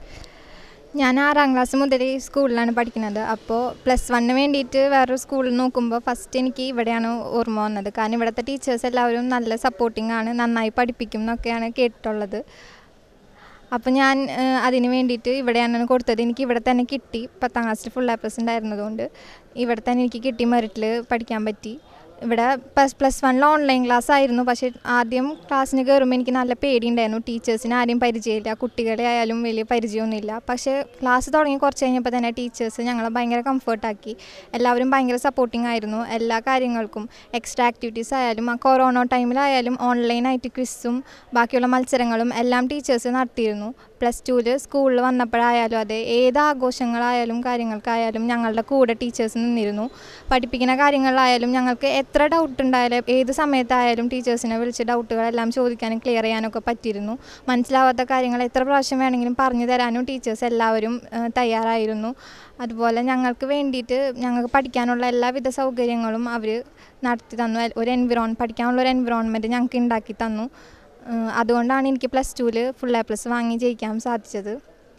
ഞാൻ ആറാം ക്ലാസ് മുതൽ ഈ സ്കൂളിലാണ് പഠിക്കുന്നത് അപ്പോൾ പ്ലസ് വണ്ണിന് വേണ്ടിയിട്ട് വേറൊരു സ്കൂളിൽ നോക്കുമ്പോൾ ഫസ്റ്റ് എനിക്ക് ഇവിടെയാണ് ഓർമ്മ വന്നത് കാരണം ഇവിടുത്തെ ടീച്ചേഴ്സ് എല്ലാവരും നല്ല സപ്പോർട്ടിംഗ് ആണ് നന്നായി പഠിപ്പിക്കും എന്നൊക്കെയാണ് കേട്ടിട്ടുള്ളത് അപ്പോൾ ഞാൻ ഏഹ്, അതിന് വേണ്ടിയിട്ട് ഇവിടെയാണ് കൊടുത്തത് എനിക്ക് ഇവിടെ തന്നെ കിട്ടി പത്താം ക്ലാസ്സിൽ ഫുൾ എ പ്ലസ് ഉണ്ടായിരുന്നതുകൊണ്ട് ഇവിടെ തന്നെ എനിക്ക് കിട്ടി മെറിറ്റിൽ പഠിക്കാൻ പറ്റി ഇവിടെ പ്ലസ് പ്ലസ് വണ്ണിൽ ഓൺലൈൻ ക്ലാസ് ആയിരുന്നു പക്ഷേ ആദ്യം ക്ലാസ്സിന് കയറുമ്പോൾ എനിക്ക് നല്ല പേടിയുണ്ടായിരുന്നു ടീച്ചേഴ്സിന് ആരെയും പരിചയമില്ല കുട്ടികളെ ആയാലും വലിയ പരിചയമൊന്നുമില്ല പക്ഷേ ക്ലാസ് തുടങ്ങി കുറച്ച് കഴിഞ്ഞപ്പോൾ തന്നെ ടീച്ചേഴ്സ് ഞങ്ങളെ ഭയങ്കര കംഫർട്ടാക്കി എല്ലാവരും ഭയങ്കര സപ്പോർട്ടിംഗ് ആയിരുന്നു എല്ലാ കാര്യങ്ങൾക്കും എക്സ്ട്രാ ആക്ടിവിറ്റീസ് ആയാലും ആ കൊറോണ ടൈമിലായാലും ഓൺലൈനായിട്ട് ക്വിസും ബാക്കിയുള്ള മത്സരങ്ങളും എല്ലാം ടീച്ചേഴ്സ് നടത്തിയിരുന്നു പ്ലസ് ടുവിൽ സ്കൂളിൽ വന്നപ്പോഴായാലും അതെ ഏത് ആഘോഷങ്ങളായാലും കാര്യങ്ങൾക്കായാലും ഞങ്ങളുടെ കൂടെ ടീച്ചേഴ്സ് നിന്നിരുന്നു പഠിപ്പിക്കുന്ന കാര്യങ്ങളിലായാലും ഞങ്ങൾക്ക് എത്ര ഡൗട്ട് ഉണ്ടായാലും ഏത് സമയത്തായാലും ടീച്ചേഴ്സിനെ വിളിച്ച് ഡൗട്ടുകളെല്ലാം ചോദിക്കാനും ക്ലിയർ ചെയ്യാനൊക്കെ പറ്റിയിരുന്നു മനസ്സിലാവാത്ത കാര്യങ്ങൾ എത്ര പ്രാവശ്യം വേണമെങ്കിലും പറഞ്ഞു തരാനും ടീച്ചേഴ്സ് എല്ലാവരും ഏഹ്, തയ്യാറായിരുന്നു അതുപോലെ ഞങ്ങൾക്ക് വേണ്ടിയിട്ട് ഞങ്ങൾക്ക് പഠിക്കാനുള്ള എല്ലാവിധ സൗകര്യങ്ങളും അവർ നടത്തി തന്നു എൽ- ഒരു എൻവിറോൺ പഠിക്കാനുള്ള ഒരു എൻവിറോൺമെൻറ്റ് ഞങ്ങൾക്ക് ഉണ്ടാക്കി തന്നു ഏഹ്, അതുകൊണ്ടാണ് എനിക്ക് പ്ലസ് ടുവിൽ ഫുൾ എ പ്ലസ് വാങ്ങി ജയിക്കാൻ സാധിച്ചത്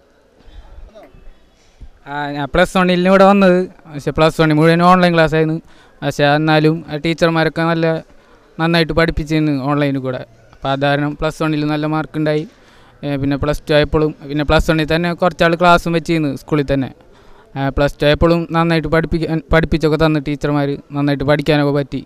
ആ, ഞാൻ പ്ലസ് വണ്ണിൽ ഇവിടെ വന്നത് പക്ഷേ പ്ലസ് വണ്ണിൽ മുഴുവൻ ഓൺലൈൻ ക്ലാസ് ആയിരുന്നു പക്ഷേ എന്നാലും ആ ടീച്ചർമാരൊക്കെ നല്ല നന്നായിട്ട് പഠിപ്പിച്ചിരുന്നു ഓൺലൈനിൽ കൂടെ അപ്പോൾ അത് കാരണം പ്ലസ് വണ്ണിൽ നല്ല മാർക്ക് ഉണ്ടായി ഏ, പിന്നെ പ്ലസ് ടു ആയപ്പോഴും പിന്നെ പ്ലസ് വണ്ണിൽ തന്നെ കുറച്ചാൾ ക്ലാസ്സും വെച്ചിരുന്നു സ്കൂളിൽ തന്നെ പ്ലസ് ടു ആയപ്പോഴും നന്നായിട്ട് പഠിപ്പിക്കാൻ പഠിപ്പിച്ചൊക്കെ തന്നു ടീച്ചർമാർ നന്നായിട്ട് പഠിക്കാനൊക്കെ പറ്റി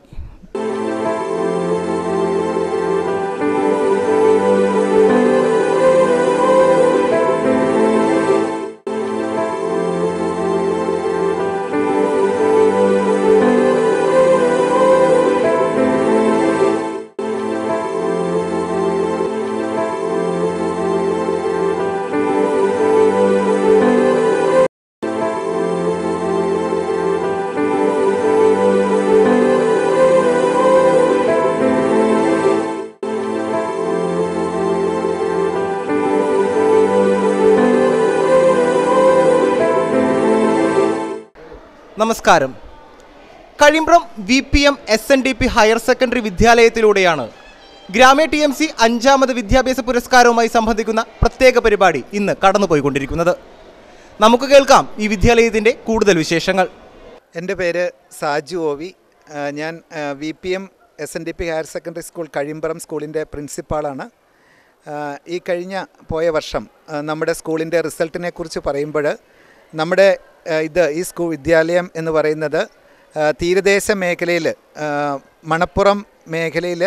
നമസ്കാരം Kazhimbram V P M S N D P higher secondary വിദ്യാലയത്തിലൂടെയാണ് ഗ്രാമീണ ടി എം സി അഞ്ചാമത് വിദ്യാഭ്യാസ പുരസ്കാരവുമായി സംബന്ധിക്കുന്ന പ്രത്യേക പരിപാടി ഇന്ന് കടന്നുപോയിക്കൊണ്ടിരിക്കുന്നത് നമുക്ക് കേൾക്കാം ഈ വിദ്യാലയത്തിന്റെ കൂടുതൽ വിശേഷങ്ങൾ എൻ്റെ പേര് സാജു ഓവി ആ, ഞാൻ V P M S N D P higher secondary school Kazhimbram സ്കൂളിൻ്റെ പ്രിൻസിപ്പാളാണ് ആ, ഈ കഴിഞ്ഞ പോയ വർഷം ആ, നമ്മുടെ സ്കൂളിൻ്റെ റിസൾട്ടിനെ കുറിച്ച് പറയുമ്പോൾ നമ്മുടെ ആ, ഇത് ഈ സ്കൂൾ വിദ്യാലയം എന്ന് പറയുന്നത് ആ, തീരദേശ മേഖലയിൽ മണപ്പുറം മേഖലയിൽ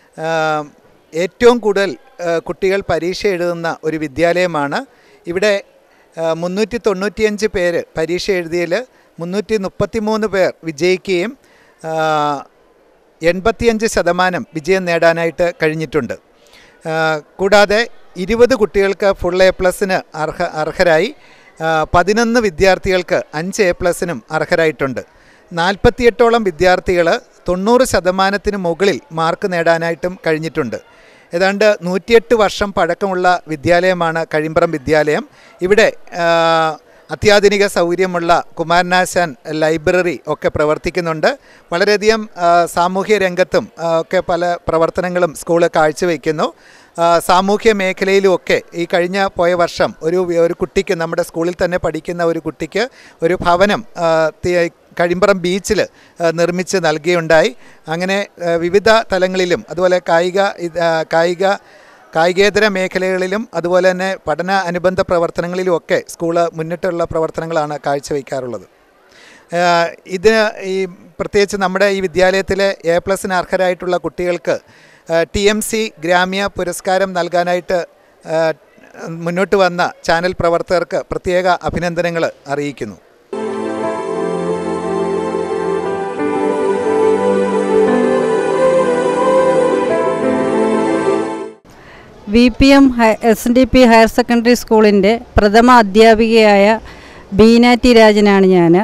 ഏറ്റവും കൂടുതൽ ആ, കുട്ടികൾ പരീക്ഷ എഴുതുന്ന ഒരു വിദ്യാലയമാണ് ഇവിടെ മുന്നൂറ്റി തൊണ്ണൂറ്റിയഞ്ച് പേര് പരീക്ഷ എഴുതിയതിൽ മുന്നൂറ്റി മുപ്പത്തി മൂന്ന് പേർ വിജയിക്കുകയും ആ, എൺപത്തിയഞ്ച് ശതമാനം വിജയം നേടാനായിട്ട് കഴിഞ്ഞിട്ടുണ്ട് ആ, കൂടാതെ ഇരുപത് കുട്ടികൾക്ക് ഫുൾ എ പ്ലസിന് അർഹ അർഹരായി ആ, പതിനൊന്ന് വിദ്യാർത്ഥികൾക്ക് അഞ്ച് എ പ്ലസിനും അർഹരായിട്ടുണ്ട് നാൽപ്പത്തിയെട്ടോളം വിദ്യാർത്ഥികൾ തൊണ്ണൂറ് ശതമാനത്തിന് മുകളിൽ മാർക്ക് നേടാനായിട്ടും കഴിഞ്ഞിട്ടുണ്ട് ഏതാണ്ട് നൂറ്റിയെട്ട് വർഷം പഴക്കമുള്ള വിദ്യാലയമാണ് കഴിമ്പ്രം വിദ്യാലയം ഇവിടെ ആ, അത്യാധുനിക സൗകര്യമുള്ള കുമാരനാശാൻ ലൈബ്രറി ഒക്കെ പ്രവർത്തിക്കുന്നുണ്ട് വളരെയധികം ആ, സാമൂഹ്യ രംഗത്തും ആ, ഒക്കെ പല പ്രവർത്തനങ്ങളും സ്കൂൾ കാഴ്ചവെക്കുന്നു ആ, സാമൂഹ്യ മേഖലയിലും ഒക്കെ ഈ കഴിഞ്ഞ പോയ വർഷം ഒരു ഒരു കുട്ടിക്ക് നമ്മുടെ സ്കൂളിൽ തന്നെ പഠിക്കുന്ന ഒരു കുട്ടിക്ക് ഒരു ഭവനം ആ, തി- കഴിമ്പറം ബീച്ചിൽ നിർമ്മിച്ച് നൽകുകയുണ്ടായി അങ്ങനെ ആ, വിവിധ തലങ്ങളിലും അതുപോലെ കായിക ഇത്, ആ, കായിക കായികേതര മേഖലകളിലും അതുപോലെ തന്നെ പഠന അനുബന്ധ പ്രവർത്തനങ്ങളിലും ഒക്കെ സ്കൂള് മുന്നിട്ടുള്ള പ്രവർത്തനങ്ങളാണ് കാഴ്ചവെക്കാറുള്ളത് ആ, ഇതിന് ഈ പ്രത്യേകിച്ച് നമ്മുടെ ഈ വിദ്യാലയത്തിലെ എ പ്ലസിന് അർഹരായിട്ടുള്ള കുട്ടികൾക്ക് ടി എം സി ഗ്രാമ്യ പുരസ്കാരം നൽകാനായിട്ട് ആ, മുന്നോട്ട് വന്ന ചാനൽ പ്രവർത്തകർക്ക് പ്രത്യേക അഭിനന്ദനങ്ങൾ അറിയിക്കുന്നു V P M S N D P higher secondary സ്കൂളിൻ്റെ പ്രഥമ അധ്യാപികയായ ബീന ടി രാജനാണ് ഞാൻ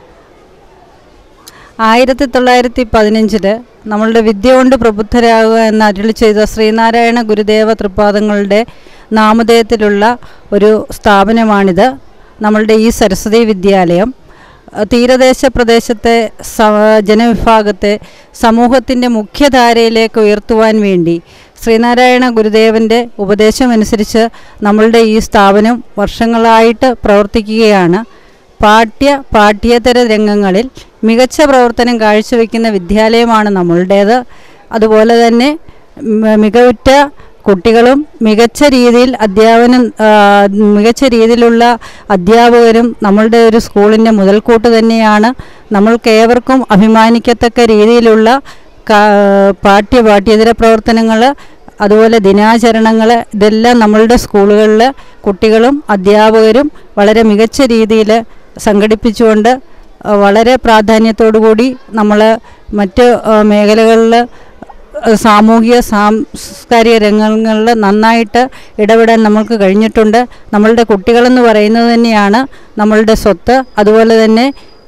ആയിരത്തി തൊള്ളായിരത്തി പതിനഞ്ചില് നമ്മളുടെ വിദ്യ കൊണ്ട് പ്രബുദ്ധരാകുക എന്ന് അരുളി ചെയ്ത ശ്രീനാരായണ ഗുരുദേവ തൃപാദങ്ങളുടെ നാമധേയത്തിലുള്ള ഒരു സ്ഥാപനമാണിത് നമ്മളുടെ ഈ സരസ്വതി വിദ്യാലയം അഹ് തീരദേശ പ്രദേശത്തെ സ- ജനവിഭാഗത്തെ സമൂഹത്തിൻ്റെ മുഖ്യധാരയിലേക്ക് ഉയർത്തുവാൻ വേണ്ടി ശ്രീനാരായണ ഗുരുദേവൻ്റെ ഉപദേശമനുസരിച്ച് നമ്മളുടെ ഈ സ്ഥാപനം വർഷങ്ങളായിട്ട് പ്രവർത്തിക്കുകയാണ് പാഠ്യ പാഠ്യേതര രംഗങ്ങളിൽ മികച്ച പ്രവർത്തനം കാഴ്ചവെക്കുന്ന വിദ്യാലയമാണ് നമ്മളുടേത് അതുപോലെ തന്നെ മ- മികവുറ്റ കുട്ടികളും മികച്ച രീതിയിൽ അധ്യാപനം ആ, മികച്ച രീതിയിലുള്ള അധ്യാപകരും നമ്മളുടെ ഒരു സ്കൂളിൻ്റെ മുതൽക്കൂട്ട് തന്നെയാണ് നമ്മൾക്കേവർക്കും അഭിമാനിക്കത്തക്ക രീതിയിലുള്ള കാ- പാഠ്യ പാഠ്യേതര പ്രവർത്തനങ്ങൾ അതുപോലെ ദിനാചരണങ്ങൾ ഇതെല്ലാം നമ്മളുടെ സ്കൂളുകളിൽ കുട്ടികളും അധ്യാപകരും വളരെ മികച്ച രീതിയിൽ സംഘടിപ്പിച്ചുകൊണ്ട് ആ, വളരെ പ്രാധാന്യത്തോടു കൂടി നമ്മൾ മറ്റ് മേഖലകളിൽ സാമൂഹിക സാംസ്കാരിക രംഗങ്ങളിൽ നന്നായിട്ട് ഇടപെടാൻ നമ്മൾക്ക് കഴിഞ്ഞിട്ടുണ്ട് നമ്മളുടെ കുട്ടികളെന്ന് പറയുന്നത് തന്നെയാണ് നമ്മളുടെ സ്വത്ത് അതുപോലെ തന്നെ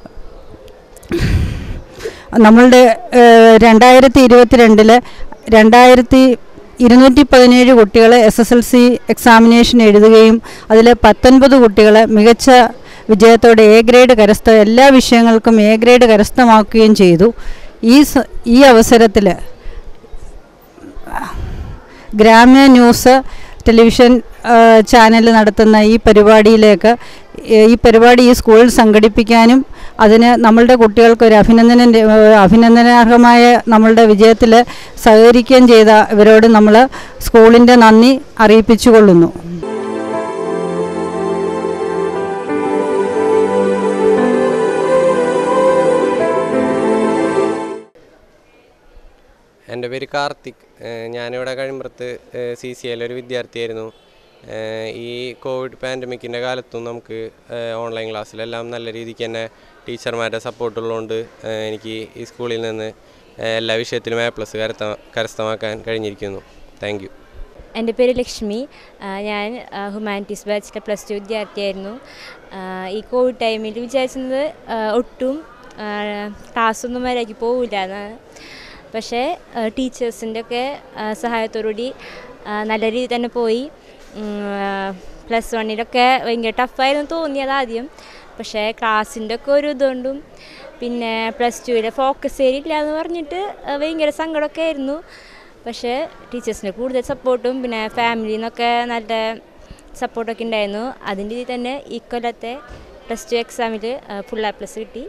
നമ്മളുടെ രണ്ടായിരത്തി ഇരുപത്തിരണ്ടില് രണ്ടായിരത്തി ഇരുന്നൂറ്റി പതിനേഴ് കുട്ടികൾ S S L C examination എഴുതുകയും അതിൽ പത്തൊൻപത് കുട്ടികൾ മികച്ച വിജയത്തോടെ എ ഗ്രേഡ് കരസ്ഥ എല്ലാ വിഷയങ്ങൾക്കും എ ഗ്രേഡ് കരസ്ഥമാക്കുകയും ചെയ്തു ഈ സ- ഈ അവസരത്തിൽ ഗ്രാമ്യ ന്യൂസ് ടെലിവിഷൻ ചാനൽ നടത്തുന്ന ഈ പരിപാടിയിലേക്ക് ഏ- ഈ പരിപാടി ഈ സ്കൂളിൽ സംഘടിപ്പിക്കാനും അതിന് നമ്മളുടെ കുട്ടികൾക്ക് ഒരു അഭിനന്ദനം ര- ഏ, അഭിനന്ദനാർഹമായ നമ്മളുടെ വിജയത്തിൽ സഹകരിക്കുകയും ചെയ്ത ഇവരോട് നമ്മൾ സ്കൂളിൻ്റെ നന്ദി അറിയിപ്പിച്ചുകൊള്ളുന്നു എൻ്റെ പേര് കാർത്തിക് ഏഹ് ഞാനിവിടെ കഴിയുമ്പുറത്ത് സി സി ഒരു വിദ്യാർത്ഥിയായിരുന്നു ഏഹ് ഈ കോവിഡ് പാൻഡമിക്കിൻ്റെ കാലത്തും നമുക്ക് ഏഹ് ഓൺലൈൻ ക്ലാസ്സിലെല്ലാം നല്ല രീതിക്ക് തന്നെ ടീച്ചർമാരുടെ സപ്പോർട്ടുള്ളതുകൊണ്ട് ഏഹ് എനിക്ക് ഈ സ്കൂളിൽ നിന്ന് ഏഹ് എല്ലാ വിഷയത്തിലും എ പ്ലസ് കരസ്ഥ കരസ്ഥമാക്കാൻ കഴിഞ്ഞിരിക്കുന്നു താങ്ക് യു എൻ്റെ പേര് ലക്ഷ്മി ആ, ഞാൻ ഹ്യൂമാനിറ്റീസ് ബാച്ചിലെ പ്ലസ് ടു വിദ്യാർത്ഥിയായിരുന്നു ആ, ഈ കോവിഡ് ടൈമിൽ വിചാരിച്ചത് ആ, ഒട്ടും ക്ലാസ്സൊന്നും മര്യാദയ്ക്ക് പോകില്ല എന്നാണ് പക്ഷേ ടീച്ചേഴ്സിൻ്റെ ഒക്കെ സഹായത്തോടുകൂടി ആ, നല്ല രീതിയിൽ തന്നെ പോയി പ്ലസ് വണ്ണിലൊക്കെ ഭയങ്കര ടഫായിരുന്നു തോന്നിയത് ആദ്യം പക്ഷേ ക്ലാസ്സിൻ്റെ ഒക്കെ ഒരു ഇതുകൊണ്ടും പിന്നെ പ്ലസ് ടുവിലെ ഫോക്കസ് ഏരിയ ഇല്ല എന്ന് പറഞ്ഞിട്ട് ആ, ഭയങ്കര സങ്കടമൊക്കെ ആയിരുന്നു പക്ഷേ ടീച്ചേഴ്സിൻ്റെ കൂടുതൽ സപ്പോർട്ടും പിന്നെ ഫാമിലിയിൽ നിന്നൊക്കെ നല്ല സപ്പോർട്ടൊക്കെ ഉണ്ടായിരുന്നു അതിൻ്റെ ഇതിൽ തന്നെ ഈ കൊല്ലത്തെ പ്ലസ് ടു എക്സാമിൽ ഫുൾ എ പ്ലസ് കിട്ടി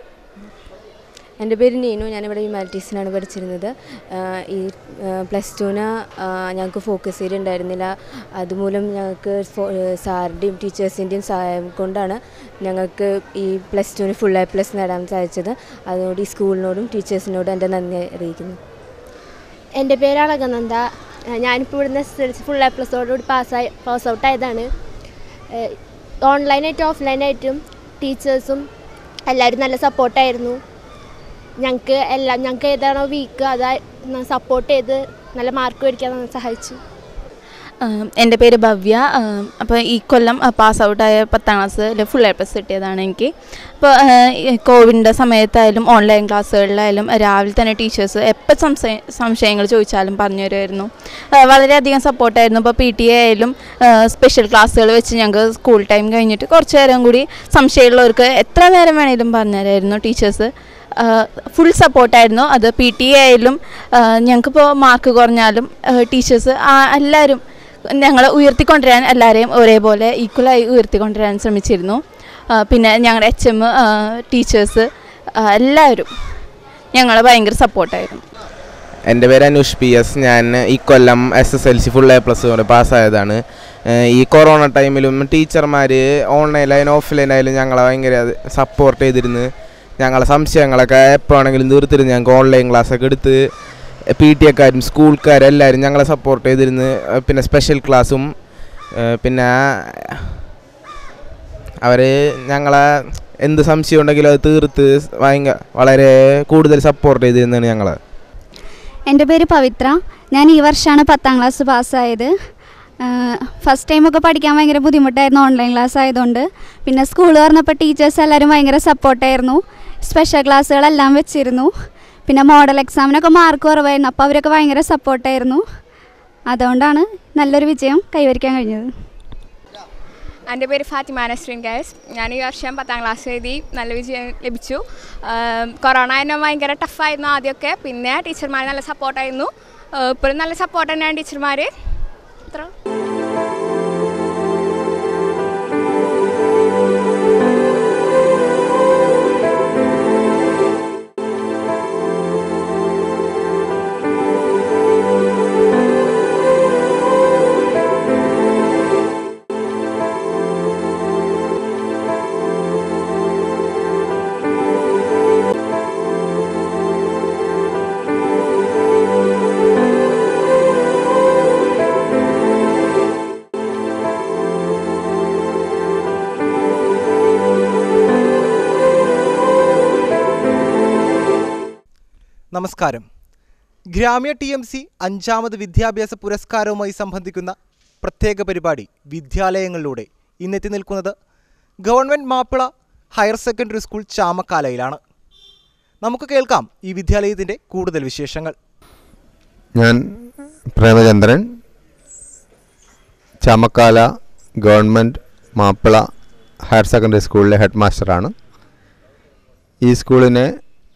എൻ്റെ പേര് നീനു ഞാനിവിടെ ഹ്യൂമാനിറ്റീസിനാണ് പഠിച്ചിരുന്നത് ആഹ് ഈ പ്ലസ് ടുവിന് ഞങ്ങൾക്ക് ഫോക്കസ് ഏരിയ ഉണ്ടായിരുന്നില്ല അതുമൂലം ഞങ്ങൾക്ക് സാറിൻ്റെയും ടീച്ചേഴ്സിൻ്റെയും സഹായം കൊണ്ടാണ് ഞങ്ങൾക്ക് ഈ പ്ലസ് ടുവിന് ഫുൾ എ പ്ലസ് നേടാൻ സാധിച്ചത് അതുകൊണ്ട് ഈ സ്കൂളിനോടും ടീച്ചേഴ്സിനോടും എൻ്റെ നന്ദി അറിയിക്കുന്നു എൻ്റെ പേര് അളകനന്ദ ഏഹ് ഞാനിപ്പോൾ ഇവിടുന്ന് S L C full A പ്ലസോടുകൂടി പാസ്സായി പാസ് ഔട്ട് ആയതാണ് ഏഹ് ഓൺലൈനായിട്ടും ഓഫ്ലൈനായിട്ടും ടീച്ചേഴ്സും എല്ലാവരും നല്ല സപ്പോർട്ടായിരുന്നു ഞങ്ങൾക്ക് എല്ലാം ഞങ്ങൾക്ക് ഏതാണോ വീക്ക് അത് സപ്പോർട്ട് ചെയ്ത് നല്ല മാർക്ക് മേടിക്കാൻ സഹായിച്ചു ആം, എൻ്റെ പേര് ഭവ്യ ആം, അപ്പോൾ ഈ കൊല്ലം പാസ് ഔട്ടായ പത്താം ക്ലാസ്സിൽ ഫുൾ എ പ്ലസ് കിട്ടിയതാണ് എനിക്ക് അപ്പോൾ കോവിഡിൻ്റെ സമയത്തായാലും ഓൺലൈൻ ക്ലാസ്സുകളിലായാലും രാവിലെ തന്നെ ടീച്ചേഴ്സ് എപ്പോൾ സംശയ സംശയങ്ങൾ ചോദിച്ചാലും പറഞ്ഞു തരുമായിരുന്നു ആ, വളരെയധികം സപ്പോർട്ടായിരുന്നു ഇപ്പോൾ പി ടി എ ആയാലും സ്പെഷ്യൽ ക്ലാസ്സുകൾ വെച്ച് ഞങ്ങൾക്ക് സ്കൂൾ ടൈം കഴിഞ്ഞിട്ട് കുറച്ച് നേരം കൂടി സംശയമുള്ളവർക്ക് എത്ര നേരം വേണേലും പറഞ്ഞു തരായിരുന്നു ടീച്ചേഴ്സ് ഫുൾ സപ്പോർട്ടായിരുന്നു അത് പി ടി എ ആയാലും ഞങ്ങൾക്കിപ്പോൾ മാർക്ക് കുറഞ്ഞാലും ടീച്ചേഴ്സ് എല്ലാവരും ഞങ്ങളെ ഉയർത്തിക്കൊണ്ടുവരാൻ എല്ലാവരെയും ഒരേപോലെ ഈക്വലായി ഉയർത്തിക്കൊണ്ടുവരാൻ ശ്രമിച്ചിരുന്നു ആ, പിന്നെ ഞങ്ങളുടെ എച്ച് എം ടീച്ചേഴ്സ് എല്ലാവരും ഞങ്ങളെ ഭയങ്കര സപ്പോർട്ടായിരുന്നു എൻ്റെ പേര് അനുഷ് പി എസ് ഞാൻ ഈ കൊല്ലം S S L C full A plus കൊണ്ട് പാസ്സായതാണ് ഏഹ് ഈ കൊറോണ ടൈമിലും ടീച്ചർമാർ ഓൺലൈനായാലും ഓഫ്ലൈനായാലും ഞങ്ങളെ ഭയങ്കര സപ്പോർട്ട് ചെയ്തിരുന്നു ഞങ്ങളെ സംശയങ്ങളൊക്കെ എപ്പോഴാണെങ്കിലും തീർത്തിരുന്നു ഞങ്ങൾക്ക് ഓൺലൈൻ ക്ലാസ്സൊക്കെ എടുത്ത് പി ടി എക്കാരും സ്കൂൾക്കാരും എല്ലാവരും ഞങ്ങളെ സപ്പോർട്ട് ചെയ്തിരുന്നു ഏഹ് പിന്നെ സ്പെഷ്യൽ ക്ലാസ്സും ഏഹ് പിന്നെ അവർ ഞങ്ങളെ എന്ത് സംശയം ഉണ്ടെങ്കിലും അത് തീർത്ത് ഭയങ്കര വളരെ കൂടുതൽ സപ്പോർട്ട് ചെയ്തിരുന്നതാണ് ഞങ്ങളെ എൻ്റെ പേര് പവിത്ര ഞാൻ ഈ വർഷമാണ് പത്താം ക്ലാസ് പാസ്സായത് ഫസ്റ്റ് ടൈമൊക്കെ പഠിക്കാൻ ഭയങ്കര ബുദ്ധിമുട്ടായിരുന്നു ഓൺലൈൻ ക്ലാസ് ആയതുകൊണ്ട് പിന്നെ സ്കൂൾ തുറന്നപ്പോൾ ടീച്ചേഴ്സ് എല്ലാവരും ഭയങ്കര സപ്പോർട്ടായിരുന്നു സ്പെഷ്യൽ ക്ലാസ്സുകളെല്ലാം വെച്ചിരുന്നു പിന്നെ മോഡൽ എക്സാമിനൊക്കെ മാർക്ക് കുറവായിരുന്നു അപ്പോൾ അവരൊക്കെ ഭയങ്കര സപ്പോർട്ടായിരുന്നു അതുകൊണ്ടാണ് നല്ലൊരു വിജയം കൈവരിക്കാൻ കഴിഞ്ഞത് എൻ്റെ പേര് ഫാത്തിമ നസ്രീൻ ഗൈസ് ഞാൻ ഈ വർഷം പത്താം ക്ലാസ് എഴുതി നല്ല വിജയം ലഭിച്ചു ആം, കൊറോണ എന്നെ ഭയങ്കര ടഫായിരുന്നു ആദ്യമൊക്കെ പിന്നെ ടീച്ചർമാർ നല്ല സപ്പോർട്ടായിരുന്നു ഇപ്പോഴും നല്ല സപ്പോർട്ട് തന്നെയാണ് ടീച്ചർമാർ അത്ര നമസ്കാരം ഗ്രാമ്യ ടി എം സി അഞ്ചാമത് വിദ്യാഭ്യാസ പുരസ്കാരവുമായി സംബന്ധിക്കുന്ന പ്രത്യേക പരിപാടി വിദ്യാലയങ്ങളിലൂടെ ഇന്നെത്തി നിൽക്കുന്നത് government Mappila higher secondary school ചാമക്കാലയിലാണ് നമുക്ക് കേൾക്കാം ഈ വിദ്യാലയത്തിൻ്റെ കൂടുതൽ വിശേഷങ്ങൾ ഞാൻ Premachandran Chamakkala government Mappila higher secondary സ്കൂളിലെ ഹെഡ് മാസ്റ്ററാണ് ഈ സ്കൂളിനെ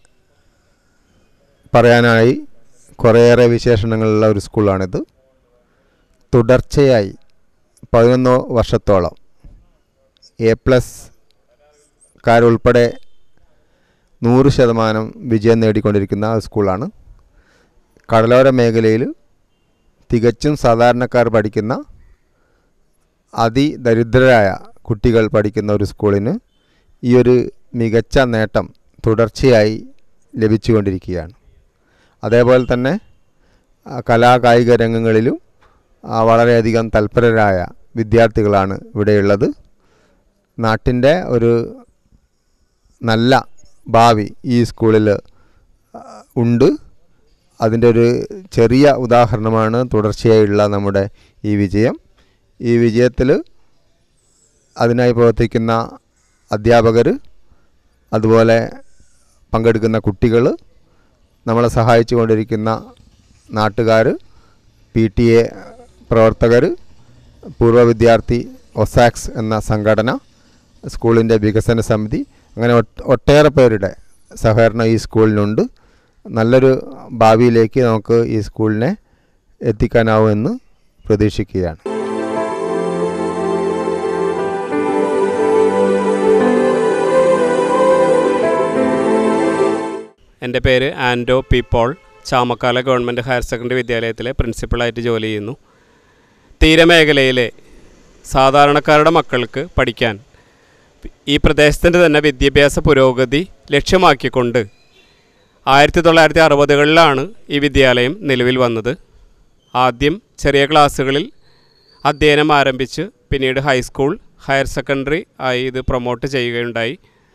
പറയാനായി കുറേയേറെ വിശേഷണങ്ങളുള്ള ഒരു സ്കൂളാണിത് തുടർച്ചയായി പതിനൊന്ന് വർഷത്തോളം എ പ്ലസ് കാരുൾപ്പെടെ നൂറ് ശതമാനം വിജയം നേടിക്കൊണ്ടിരിക്കുന്ന സ്കൂളാണ് കടലോര മേഖലയിൽ തികച്ചും സാധാരണക്കാർ പഠിക്കുന്ന അതിദരിദ്രരായ കുട്ടികൾ പഠിക്കുന്ന ഒരു സ്കൂളിന് ഈ ഒരു മികച്ച നേട്ടം തുടർച്ചയായി ലഭിച്ചുകൊണ്ടിരിക്കുകയാണ് അതേപോലെ തന്നെ ആ, കലാകായിക രംഗങ്ങളിലും ആ, വളരെയധികം തൽപരരായ വിദ്യാർത്ഥികളാണ് ഇവിടെയുള്ളത് നാട്ടിൻ്റെ ഒരു നല്ല ഭാവി ഈ സ്കൂളിൽ ആ, ഉണ്ട് അതിൻ്റെ ഒരു ചെറിയ ഉദാഹരണമാണ് തുടർച്ചയായുള്ള നമ്മുടെ ഈ വിജയം ഈ വിജയത്തിൽ അതിനായി പ്രവർത്തിക്കുന്ന അധ്യാപകർ അതുപോലെ പങ്കെടുക്കുന്ന കുട്ടികൾ നമ്മളെ സഹായിച്ചു കൊണ്ടിരിക്കുന്ന നാട്ടുകാർ പി ടി എ പ്രവർത്തകർ പൂർവ്വ വിദ്യാർത്ഥി ഒസാക്സ് എന്ന സംഘടന സ്കൂളിൻ്റെ വികസന സമിതി അങ്ങനെ ഒട്ട് ഒട്ടേറെ പേരുടെ സഹകരണം ഈ സ്കൂളിനുണ്ട് നല്ലൊരു ഭാവിയിലേക്ക് നമുക്ക് ഈ സ്കൂളിനെ എത്തിക്കാനാവുമെന്ന് പ്രതീക്ഷിക്കുകയാണ് എൻ്റെ പേര് Ando P Paul Chamakkala government higher secondary വിദ്യാലയത്തിലെ പ്രിൻസിപ്പളായിട്ട് ജോലി ചെയ്യുന്നു തീരമേഖലയിലെ സാധാരണക്കാരുടെ മക്കൾക്ക് പഠിക്കാൻ ഈ പ്രദേശത്തിൻ്റെ തന്നെ വിദ്യാഭ്യാസ പുരോഗതി ലക്ഷ്യമാക്കിക്കൊണ്ട് ആയിരത്തി തൊള്ളായിരത്തി അറുപതുകളിലാണ് ഈ വിദ്യാലയം നിലവിൽ വന്നത് ആദ്യം ചെറിയ ക്ലാസ്സുകളിൽ അധ്യയനം ആരംഭിച്ച് പിന്നീട് ഹൈസ്കൂൾ ഹയർ സെക്കൻഡറി ആയി ഇത് പ്രൊമോട്ട് ചെയ്യുകയുണ്ടായി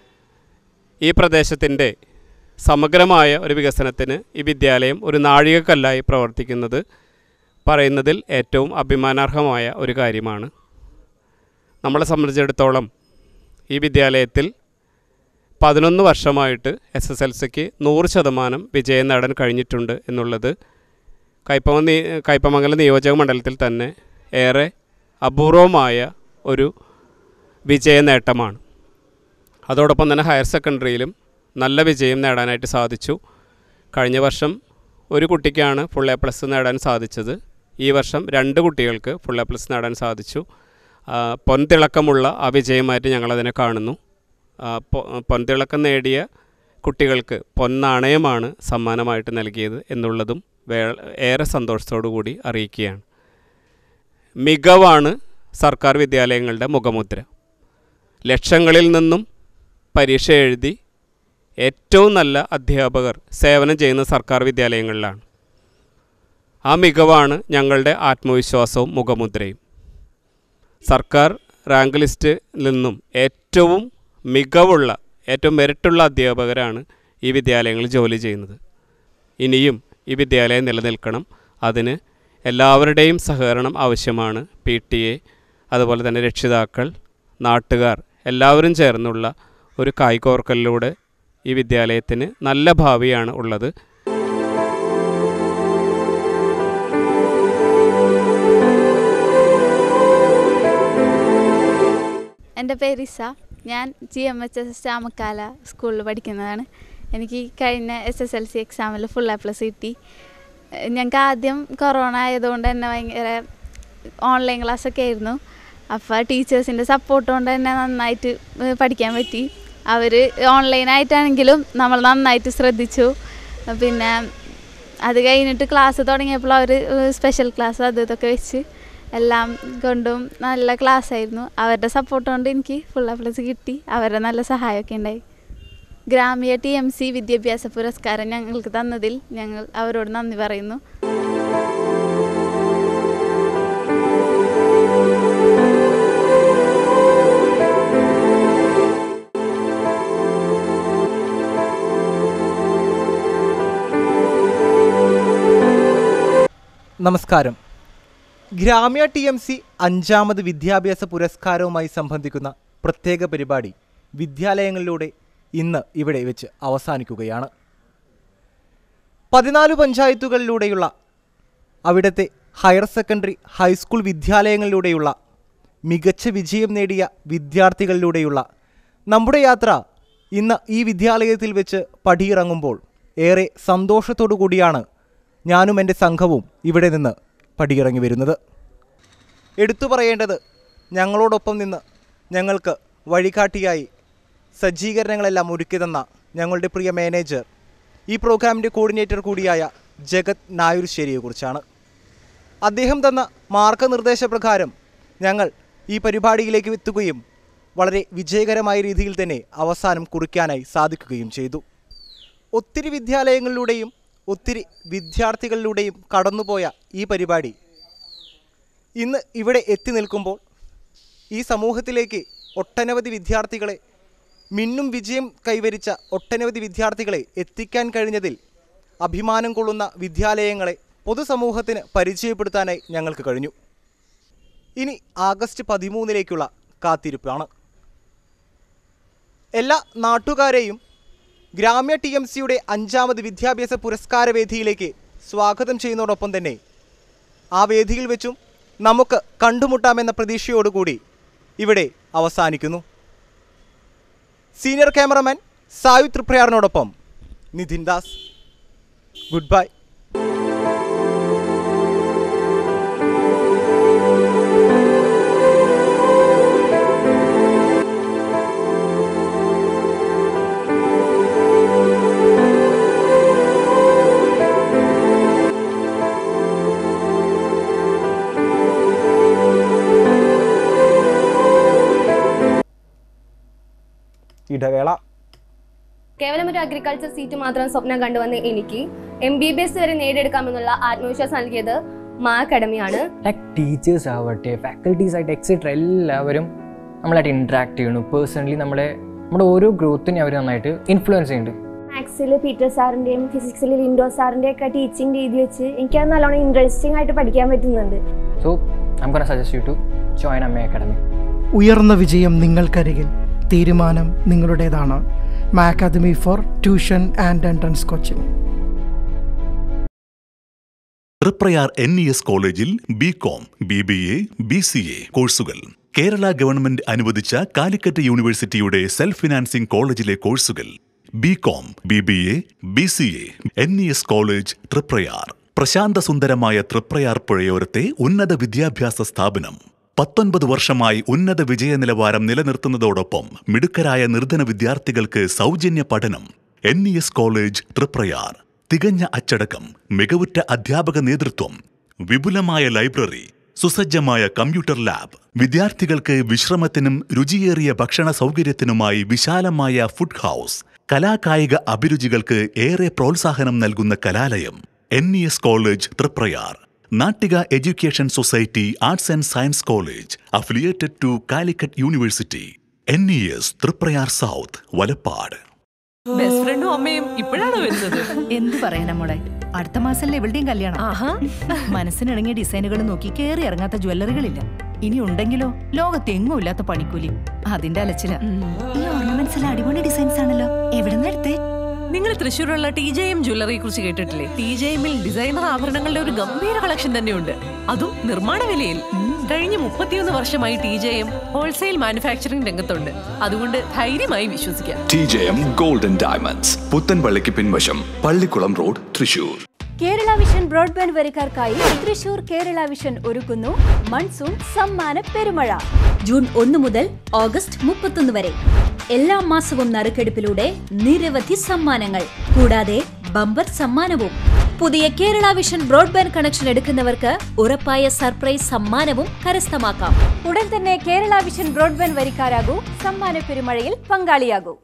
ഈ പ്രദേശത്തിൻ്റെ സമഗ്രമായ ഒരു വികസനത്തിന് ഈ വിദ്യാലയം ഒരു നാഴികക്കല്ലായി പ്രവർത്തിക്കുന്നത് പറയുന്നതിൽ ഏറ്റവും അഭിമാനാർഹമായ ഒരു കാര്യമാണ് നമ്മളെ സംബന്ധിച്ചിടത്തോളം ഈ വിദ്യാലയത്തിൽ പതിനൊന്ന് വർഷമായിട്ട് എസ് എസ് എൽ സിക്ക് നൂറ് ശതമാനം വിജയം നേടാൻ കഴിഞ്ഞിട്ടുണ്ട് എന്നുള്ളത് കയ്പമ നീ കയ്പമംഗലം നിയോജക മണ്ഡലത്തിൽ തന്നെ ഏറെ അപൂർവമായ ഒരു വിജയ നേട്ടമാണ് അതോടൊപ്പം തന്നെ ഹയർ സെക്കൻഡറിയിലും നല്ല വിജയം നേടാനായിട്ട് സാധിച്ചു കഴിഞ്ഞ വർഷം ഒരു കുട്ടിക്കാണ് ഫുൾ എ പ്ലസ് നേടാൻ സാധിച്ചത് ഈ വർഷം രണ്ട് കുട്ടികൾക്ക് ഫുൾ എ പ്ലസ് നേടാൻ സാധിച്ചു ആ, പൊൻതിളക്കമുള്ള ആ വിജയമായിട്ട് ഞങ്ങളതിനെ കാണുന്നു ആ, പൊ- പൊൻതിളക്കം നേടിയ കുട്ടികൾക്ക് പൊന്നാണയമാണ് സമ്മാനമായിട്ട് നൽകിയത് എന്നുള്ളതും വേ ഏറെ സന്തോഷത്തോടു കൂടി അറിയിക്കുകയാണ് മികവാണ് സർക്കാർ വിദ്യാലയങ്ങളുടെ മുഖമുദ്ര ലക്ഷങ്ങളിൽ നിന്നും പരീക്ഷ എഴുതി ഏറ്റവും നല്ല അധ്യാപകർ സേവനം ചെയ്യുന്ന സർക്കാർ വിദ്യാലയങ്ങളിലാണ് ആ മികവാണ് ഞങ്ങളുടെ ആത്മവിശ്വാസവും മുഖമുദ്രയും സർക്കാർ റാങ്ക് ലിസ്റ്റിൽ നിന്നും ഏറ്റവും മികവുള്ള ഏറ്റവും മെറിറ്റുള്ള അധ്യാപകരാണ് ഈ വിദ്യാലയങ്ങളിൽ ജോലി ചെയ്യുന്നത് ഇനിയും ഈ വിദ്യാലയം നിലനിൽക്കണം അതിന് എല്ലാവരുടെയും സഹകരണം ആവശ്യമാണ് പി ടി എ അതുപോലെ തന്നെ രക്ഷിതാക്കൾ നാട്ടുകാർ എല്ലാവരും ചേർന്നുള്ള ഒരു കായ്കോർക്കലിലൂടെ ഈ വിദ്യാലയത്തിന് നല്ല ഭാവിയാണ് ഉള്ളത് എൻ്റെ പേര് ഇസ ഞാൻ G M H S Chamakkala സ്കൂളിൽ പഠിക്കുന്നതാണ് എനിക്ക് കഴിഞ്ഞ എസ് എസ് എൽ സി എക്സാമിൽ ഫുൾ എ പ്ലസ് കിട്ടി ഏഹ് ഞങ്ങൾക്ക് ആദ്യം കൊറോണ ആയതുകൊണ്ട് തന്നെ ഭയങ്കര ഓൺലൈൻ ക്ലാസ്സൊക്കെ ആയിരുന്നു അപ്പോൾ ടീച്ചേഴ്സിൻ്റെ സപ്പോർട്ട് കൊണ്ട് തന്നെ നന്നായിട്ട് ഏഹ് പഠിക്കാൻ പറ്റി അവർ ഓൺലൈനായിട്ടാണെങ്കിലും നമ്മൾ നന്നായിട്ട് ശ്രദ്ധിച്ചു പിന്നെ അത് കഴിഞ്ഞിട്ട് ക്ലാസ് തുടങ്ങിയപ്പോൾ അവർ സ്പെഷ്യൽ ക്ലാസ് അത് ഇതൊക്കെ വെച്ച് എല്ലാം കൊണ്ടും നല്ല ക്ലാസ് ആയിരുന്നു അവരുടെ സപ്പോർട്ട് കൊണ്ട് എനിക്ക് ഫുൾ എ പ്ലസ് കിട്ടി അവരുടെ നല്ല സഹായമൊക്കെ ഉണ്ടായി ഗ്രാമീയ ടി എം സി വിദ്യാഭ്യാസ പുരസ്കാരം ഞങ്ങൾക്ക് തന്നതിൽ ഞങ്ങൾ അവരോട് നന്ദി പറയുന്നു നമസ്കാരം ഗ്രാമ്യ ടി എം സി അഞ്ചാമത് വിദ്യാഭ്യാസ പുരസ്കാരവുമായി സംബന്ധിക്കുന്ന പ്രത്യേക പരിപാടി വിദ്യാലയങ്ങളിലൂടെ ഇന്ന് ഇവിടെ വെച്ച് അവസാനിക്കുകയാണ് പതിനാല് പഞ്ചായത്തുകളിലൂടെയുള്ള അവിടുത്തെ ഹയർ സെക്കൻഡറി ഹൈസ്കൂൾ വിദ്യാലയങ്ങളിലൂടെയുള്ള മികച്ച വിജയം നേടിയ വിദ്യാർത്ഥികളിലൂടെയുള്ള നമ്മുടെ യാത്ര ഇന്ന് ഈ വിദ്യാലയത്തിൽ വെച്ച് പടിയിറങ്ങുമ്പോൾ ഏറെ സന്തോഷത്തോടു കൂടിയാണ് ഞാനും എൻ്റെ സംഘവും ഇവിടെ നിന്ന് പടിയിറങ്ങി വരുന്നത് എടുത്തു പറയേണ്ടത് ഞങ്ങളോടൊപ്പം നിന്ന് ഞങ്ങൾക്ക് വഴികാട്ടിയായി സജ്ജീകരണങ്ങളെല്ലാം ഒരുക്കി തന്ന ഞങ്ങളുടെ പ്രിയ മാനേജർ ഈ പ്രോഗ്രാമിൻ്റെ കോർഡിനേറ്റർ കൂടിയായ ജഗത് നായുരുശ്ശേരിയെക്കുറിച്ചാണ് അദ്ദേഹം തന്ന മാർഗനിർദ്ദേശപ്രകാരം ഞങ്ങൾ ഈ പരിപാടിയിലേക്ക് എത്തുകയും വളരെ വിജയകരമായ രീതിയിൽ തന്നെ അവസാനം കുറിക്കാനായി സാധിക്കുകയും ചെയ്തു ഒത്തിരി വിദ്യാലയങ്ങളിലൂടെയും ഒത്തിരി വിദ്യാർത്ഥികളിലൂടെയും കടന്നുപോയ ഈ പരിപാടി ഇന്ന് ഇവിടെ എത്തി നിൽക്കുമ്പോൾ ഈ സമൂഹത്തിലേക്ക് ഒട്ടനവധി വിദ്യാർത്ഥികളെ മിന്നും വിജയം കൈവരിച്ച ഒട്ടനവധി വിദ്യാർത്ഥികളെ എത്തിക്കാൻ കഴിഞ്ഞതിൽ അഭിമാനം കൊള്ളുന്ന വിദ്യാലയങ്ങളെ പൊതുസമൂഹത്തിന് പരിചയപ്പെടുത്താനായി ഞങ്ങൾക്ക് കഴിഞ്ഞു ഇനി ആഗസ്റ്റ് പതിമൂന്നിലേക്കുള്ള കാത്തിരിപ്പാണ് എല്ലാ നാട്ടുകാരെയും ഗ്രാമ്യ ടി എം സിയുടെ അഞ്ചാമത് വിദ്യാഭ്യാസ പുരസ്കാര വേദിയിലേക്ക് സ്വാഗതം ചെയ്യുന്നതോടൊപ്പം തന്നെ ആ വേദിയിൽ വെച്ചും നമുക്ക് കണ്ടുമുട്ടാമെന്ന പ്രതീക്ഷയോടുകൂടി ഇവിടെ അവസാനിക്കുന്നു സീനിയർ ക്യാമറമാൻ സായു തൃപ്രയാറിനോടൊപ്പം നിതിൻ ദാസ് ഗുഡ് ബൈ ഇടവേള കേവലം ഒരു അഗ്രികൾച്ചർ സീറ്റ് മാത്രം സ്വപ്നം കണ്ടുവന്ന എനിക്ക് എം ബി ബി എസ് വരെ നേടിയെടുക്കാമെന്നുള്ള ആത്മവിശ്വാസം നൽകിയത് മാ അക്കാഡമിയാണ് ലൈക്ക് ടീച്ചേഴ്സ് ആവട്ടെ ഫാക്കൽറ്റീസ് ആയിട്ട് എക്സെട്ര എല്ലാവരും നമ്മളായിട്ട് ഇൻട്രാക്ട് ചെയ്യണു പേഴ്സണലി നമ്മളെ നമ്മുടെ ഓരോ ഗ്രോത്തിനെ അവർ നന്നായിട്ട് ഇൻഫ്ലുവൻസ് ചെയ്യുന്നുണ്ട് മാത്സിൽ പീറ്റർ സാറിൻ്റെയും ഫിസിക്സിൽ ലിൻഡോ സാറിൻ്റെയും ഒക്കെ ടീച്ചിങ് രീതി വെച്ച് എനിക്കത് നല്ലോണം ഇൻട്രസ്റ്റിംഗ് ആയിട്ട് പഠിക്കാൻ പറ്റുന്നുണ്ട് so I'm gonna suggest you to join Amma academy ഉയർന്ന വിജയം നിങ്ങൾക്കരികിൽ തീരുമാനം നിങ്ങളുടേതാണ് Maa academy for tuition and entrance coaching Triprayar N E S കോളേജിൽ B com B B A B C A കോഴ്സുകൾ കേരള ഗവൺമെന്റ് അനുവദിച്ച കാലിക്കറ്റ് യൂണിവേഴ്സിറ്റിയുടെ സെൽഫ് ഫിനാൻസിംഗ് കോളേജിലെ കോഴ്സുകൾ B com B B A B C A N E S college Triprayar പ്രശാന്ത സുന്ദരമായ തൃപ്രയാർ പുഴയോരത്തെ ഉന്നത വിദ്യാഭ്യാസ സ്ഥാപനം പത്തൊൻപത് വർഷമായി ഉന്നത വിജയ നിലവാരം നിലനിർത്തുന്നതോടൊപ്പം മിടുക്കരായ നിർധന വിദ്യാർത്ഥികൾക്ക് സൗജന്യ പഠനം N E S college Triprayar തികഞ്ഞ അച്ചടക്കം മികവുറ്റ അധ്യാപക നേതൃത്വം വിപുലമായ ലൈബ്രറി സുസജ്ജമായ കമ്പ്യൂട്ടർ ലാബ് വിദ്യാർത്ഥികൾക്ക് വിശ്രമത്തിനും രുചിയേറിയ ഭക്ഷണ സൗകര്യത്തിനുമായി വിശാലമായ ഫുഡ് ഹൗസ് കലാകായിക അഭിരുചികൾക്ക് ഏറെ പ്രോത്സാഹനം നൽകുന്ന കലാലയം N E S college Triprayar Nattika education society arts and science college affiliated to Calicut university N E S Triprayar south Valapad best ഫ്രണ്ടും അമ്മയും ഇപ്പോഴാണ് വരുന്നത് എന്ത് പറയാനാ മോളെ അടുത്ത മാസമല്ലേ ഇവളുടെയും കല്യാണം മനസ്സിനിണങ്ങിയ ഡിസൈനുകൾ നോക്കി കേറി ഇറങ്ങാത്ത ജ്വല്ലറികളില്ല ഇനി ഉണ്ടെങ്കിലോ ലോകത്തെങ്ങും ഇല്ലാത്ത പണിക്കൂലി അതിന്റെ അലച്ചില ഈ ഓർണമെന്റ്സ് എല്ലാം അടിപൊളി ഡിസൈൻസ് ആണല്ലോ എവിടെ നിന്ന് എടുത്തേ നിങ്ങൾ തൃശ്ശൂരുള്ള ടി ജെ എം ജ്വല്ലറിയെ കുറിച്ച് കേട്ടിട്ടില്ലേ ടി ജെ എമ്മിൽ ഡിസൈനർ ആഭരണങ്ങളുടെ ഒരു ഗംഭീര കളക്ഷൻ തന്നെയുണ്ട് അതും നിർമ്മാണ വിലയിൽ കഴിഞ്ഞ മുപ്പത്തിയൊന്ന് വർഷമായി T J M wholesale manufacturing രംഗത്തുണ്ട് അതുകൊണ്ട് ധൈര്യമായി വിശ്വസിക്കാം T J M golden diamonds പുത്തൻപള്ളിക്ക് പിൻവശം പള്ളിക്കുളം road Thrissur Kerala vision broadband വരിക്കാർക്കായി തൃശൂർ കേരള വിഷൻ ഒരുക്കുന്നു മൺസൂൺ സമ്മാന പെരുമഴ ജൂൺ ഒന്ന് മുതൽ ഓഗസ്റ്റ് മുപ്പത്തൊന്ന് വരെ എല്ലാ മാസവും നറുക്കെടുപ്പിലൂടെ നിരവധി സമ്മാനങ്ങൾ കൂടാതെ ബമ്പർ സമ്മാനവും പുതിയ കേരള വിഷൻ ബ്രോഡ്ബാൻഡ് കണക്ഷൻ എടുക്കുന്നവർക്ക് ഉറപ്പായ സർപ്രൈസ് സമ്മാനവും കരസ്ഥമാക്കാം ഉടൻ തന്നെ കേരള വിഷൻ ബ്രോഡ്ബാൻഡ് വരിക്കാരാകൂ സമ്മാന പെരുമഴയിൽ പങ്കാളിയാകൂ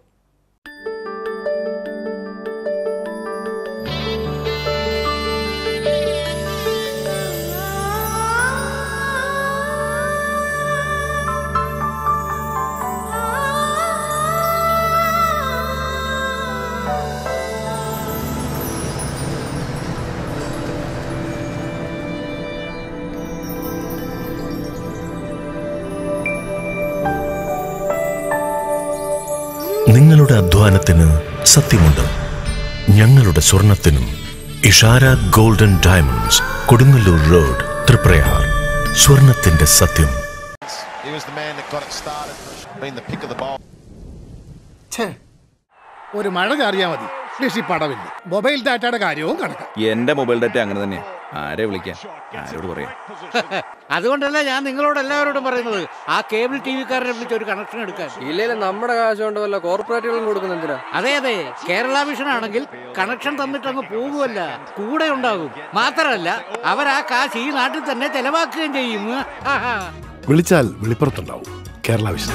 ഞങ്ങളുടെ അധ്വാനത്തിന് സത്യമുണ്ട് ഞങ്ങളുടെ സ്വർണത്തിനും Ishara golden diamonds Kodungallur road Triprayar സ്വർണത്തിന്റെ സത്യം He was the man that got it started, been the pick of the ball. ഛേ ഒരു മഴ ചാറിയാ മതി കൃഷി പടവില്ല മൊബൈൽ ഡാറ്റയുടെ കാര്യവും കണക്കാം എന്റെ മൊബൈൽ ഡാറ്റ അങ്ങനെ തന്നെ ആരെ വിളിക്കാൻ ആരോട് പറയാം അതുകൊണ്ടല്ല ഞാൻ നിങ്ങളോട് എല്ലാവരോടും പറയുന്നത് ആ കേബിൾ ടി വിക്കാരനെ വിളിച്ച് ഒരു കണക്ഷൻ എടുക്കാൻ ഇല്ലേലും നമ്മുടെ കാശ് കൊണ്ട് വല്ല കോർപ്പറേറ്റുകളും കൊടുക്കുന്ന എന്തിനാ അതെ അതെ കേരള വിഷൻ ആണെങ്കിൽ കണക്ഷൻ തന്നിട്ട് അങ്ങ് പോകുമല്ല കൂടെ ഉണ്ടാകും മാത്രമല്ല അവർ ആ കാശ് ഈ നാട്ടിൽ തന്നെ ചെലവാക്കുകയും ചെയ്യും ആഹാ. വിളിച്ചാൽ വെളിപ്പുറത്തുണ്ടാവും കേരള വിഷൻ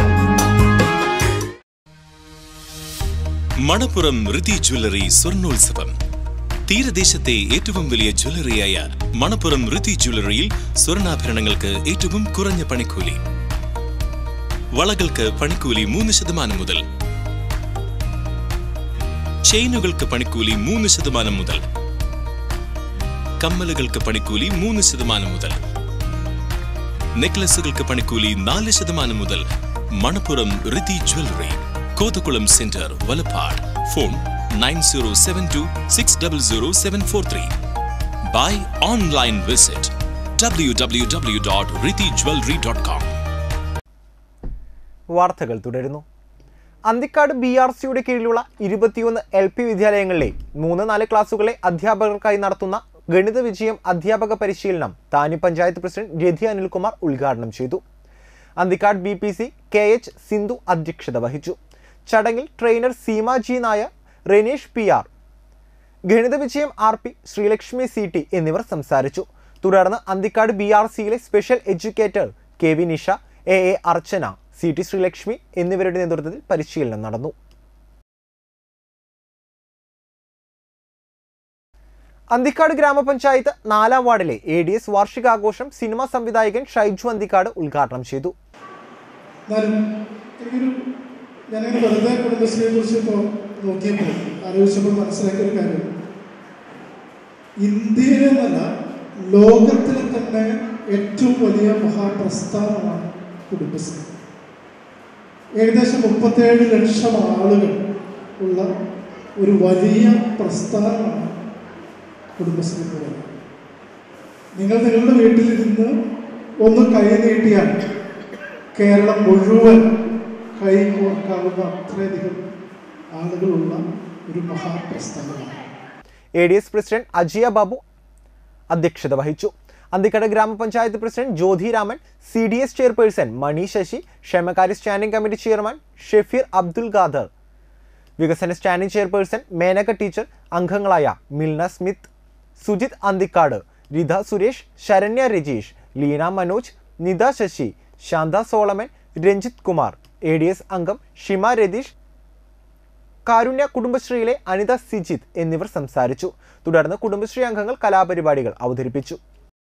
മണപ്പുറം ഋതി ജ്വല്ലറി സ്വർണോത്സവം തീരദേശത്തെ ഏറ്റവും വലിയ ജ്വല്ലറിയായ മണപ്പുറം ഋതി ജ്വല്ലറിയിൽ സ്വർണ്ണാഭരണങ്ങൾക്ക് ഏറ്റവും കുറഞ്ഞ പണിക്കൂലി വളകൾക്ക് പണിക്കൂലി മൂന്ന് ശതമാനം മുതൽ ചെയിനുകൾക്ക് പണിക്കൂലി മൂന്ന് ശതമാനം മുതൽ കമ്മലുകൾക്ക് പണിക്കൂലി മൂന്ന് ശതമാനം മുതൽ നെക്ലസുകൾക്ക് പണിക്കൂലി നാല് ശതമാനം മുതൽ Manappuram Rithi jewellery Kothakkulam centre Valapad phone nine zero seven two six double zero seven four three by online visit W W W dot Rithi jewellery dot com വാർത്തകൾ തുടരുന്നു അന്തിക്കാട് ബി ആർ സിയുടെ കീഴിലുള്ള ഇരുപത്തിയൊന്ന് എൽ പി വിദ്യാലയങ്ങളിലെ മൂന്ന് നാല് ക്ലാസുകളിലെ അധ്യാപകർക്കായി നടത്തുന്ന ഗണിത വിജയം അധ്യാപക പരിശീലനം താനി പഞ്ചായത്ത് പ്രസിഡന്റ് രതി അനിൽകുമാർ ഉദ്ഘാടനം ചെയ്തു Anthikad B P C K H Sindhu അധ്യക്ഷത വഹിച്ചു ചടങ്ങിൽ trainer Seema G Nair Reneesh P R Ganitha Vijayam R P Sreelakshmi C T എന്നിവർ സംസാരിച്ചു തുടർന്ന് അന്തിക്കാട് ബി ആർ സിയിലെ special educator K V Nisha A A Archana C T Sreelakshmi എന്നിവരുടെ നേതൃത്വത്തിൽ പരിശീലനം നടന്നു അന്തിക്കാട് ഗ്രാമപഞ്ചായത്ത് നാലാം വാർഡിലെ എ ഡി എസ് വാർഷികാഘോഷം സിനിമാ സംവിധായകൻ ഷൈജു അന്തിക്കാട് ഉദ്ഘാടനം ചെയ്തു എന്നാലും എനിക്കൊരു ഞാനിങ്ങനെ വെറുതെ കുടുംബശ്രീയെ കുറിച്ച് ഇപ്പോൾ നോക്കിയപ്പോൾ ആലോചിച്ചപ്പോൾ മനസ്സിലാക്കിയ ഒരു കാര്യം ഇന്ത്യയിലെ എന്നല്ല ലോകത്തിലെ തന്നെ ഏറ്റവും വലിയ മഹാപ്രസ്ഥാനമാണ് കുടുംബശ്രീ ഏകദേശം മുപ്പത്തേഴ് ലക്ഷം ആളുകൾ ഉള്ള ഒരു വലിയ പ്രസ്ഥാനമാണ് കുടുംബശ്രീ എന്ന് പറയുന്നത് നിങ്ങൾ നിങ്ങളുടെ വീട്ടിലിരുന്ന് ഒന്ന് കൈ നീട്ടിയാൽ കേരളം മുഴുവൻ കൈ കോർക്കാവുന്ന അത്രയധികം ആളുകളുള്ള ഒരു മഹാപ്രസ്ഥാനമാണ് A D S president Ajiya Babu അധ്യക്ഷത വഹിച്ചു അന്തിക്കട ഗ്രാമപഞ്ചായത്ത് president Jyothi Raman C D S chairperson Mani Sasi ക്ഷേമകാര്യ standing committee chairman Shefeer Abdul Khader വികസന സ്റ്റാൻഡിംഗ് ചെയർപേഴ്സൺ മേനക ടീച്ചർ അംഗങ്ങളായ Milna Smith Sujith Anthikad Ritha Suresh Saranya Rajeesh Leena Manoj Nitha Sasi Shantha Solomon Ranjith Kumar A D S അംഗം ഷിമ രതീഷ് കാരുണ്യ കുടുംബശ്രീയിലെ അനിത സിജിത്ത് എന്നിവർ സംസാരിച്ചു തുടർന്ന് കുടുംബശ്രീ അംഗങ്ങൾ കലാപരിപാടികൾ അവതരിപ്പിച്ചു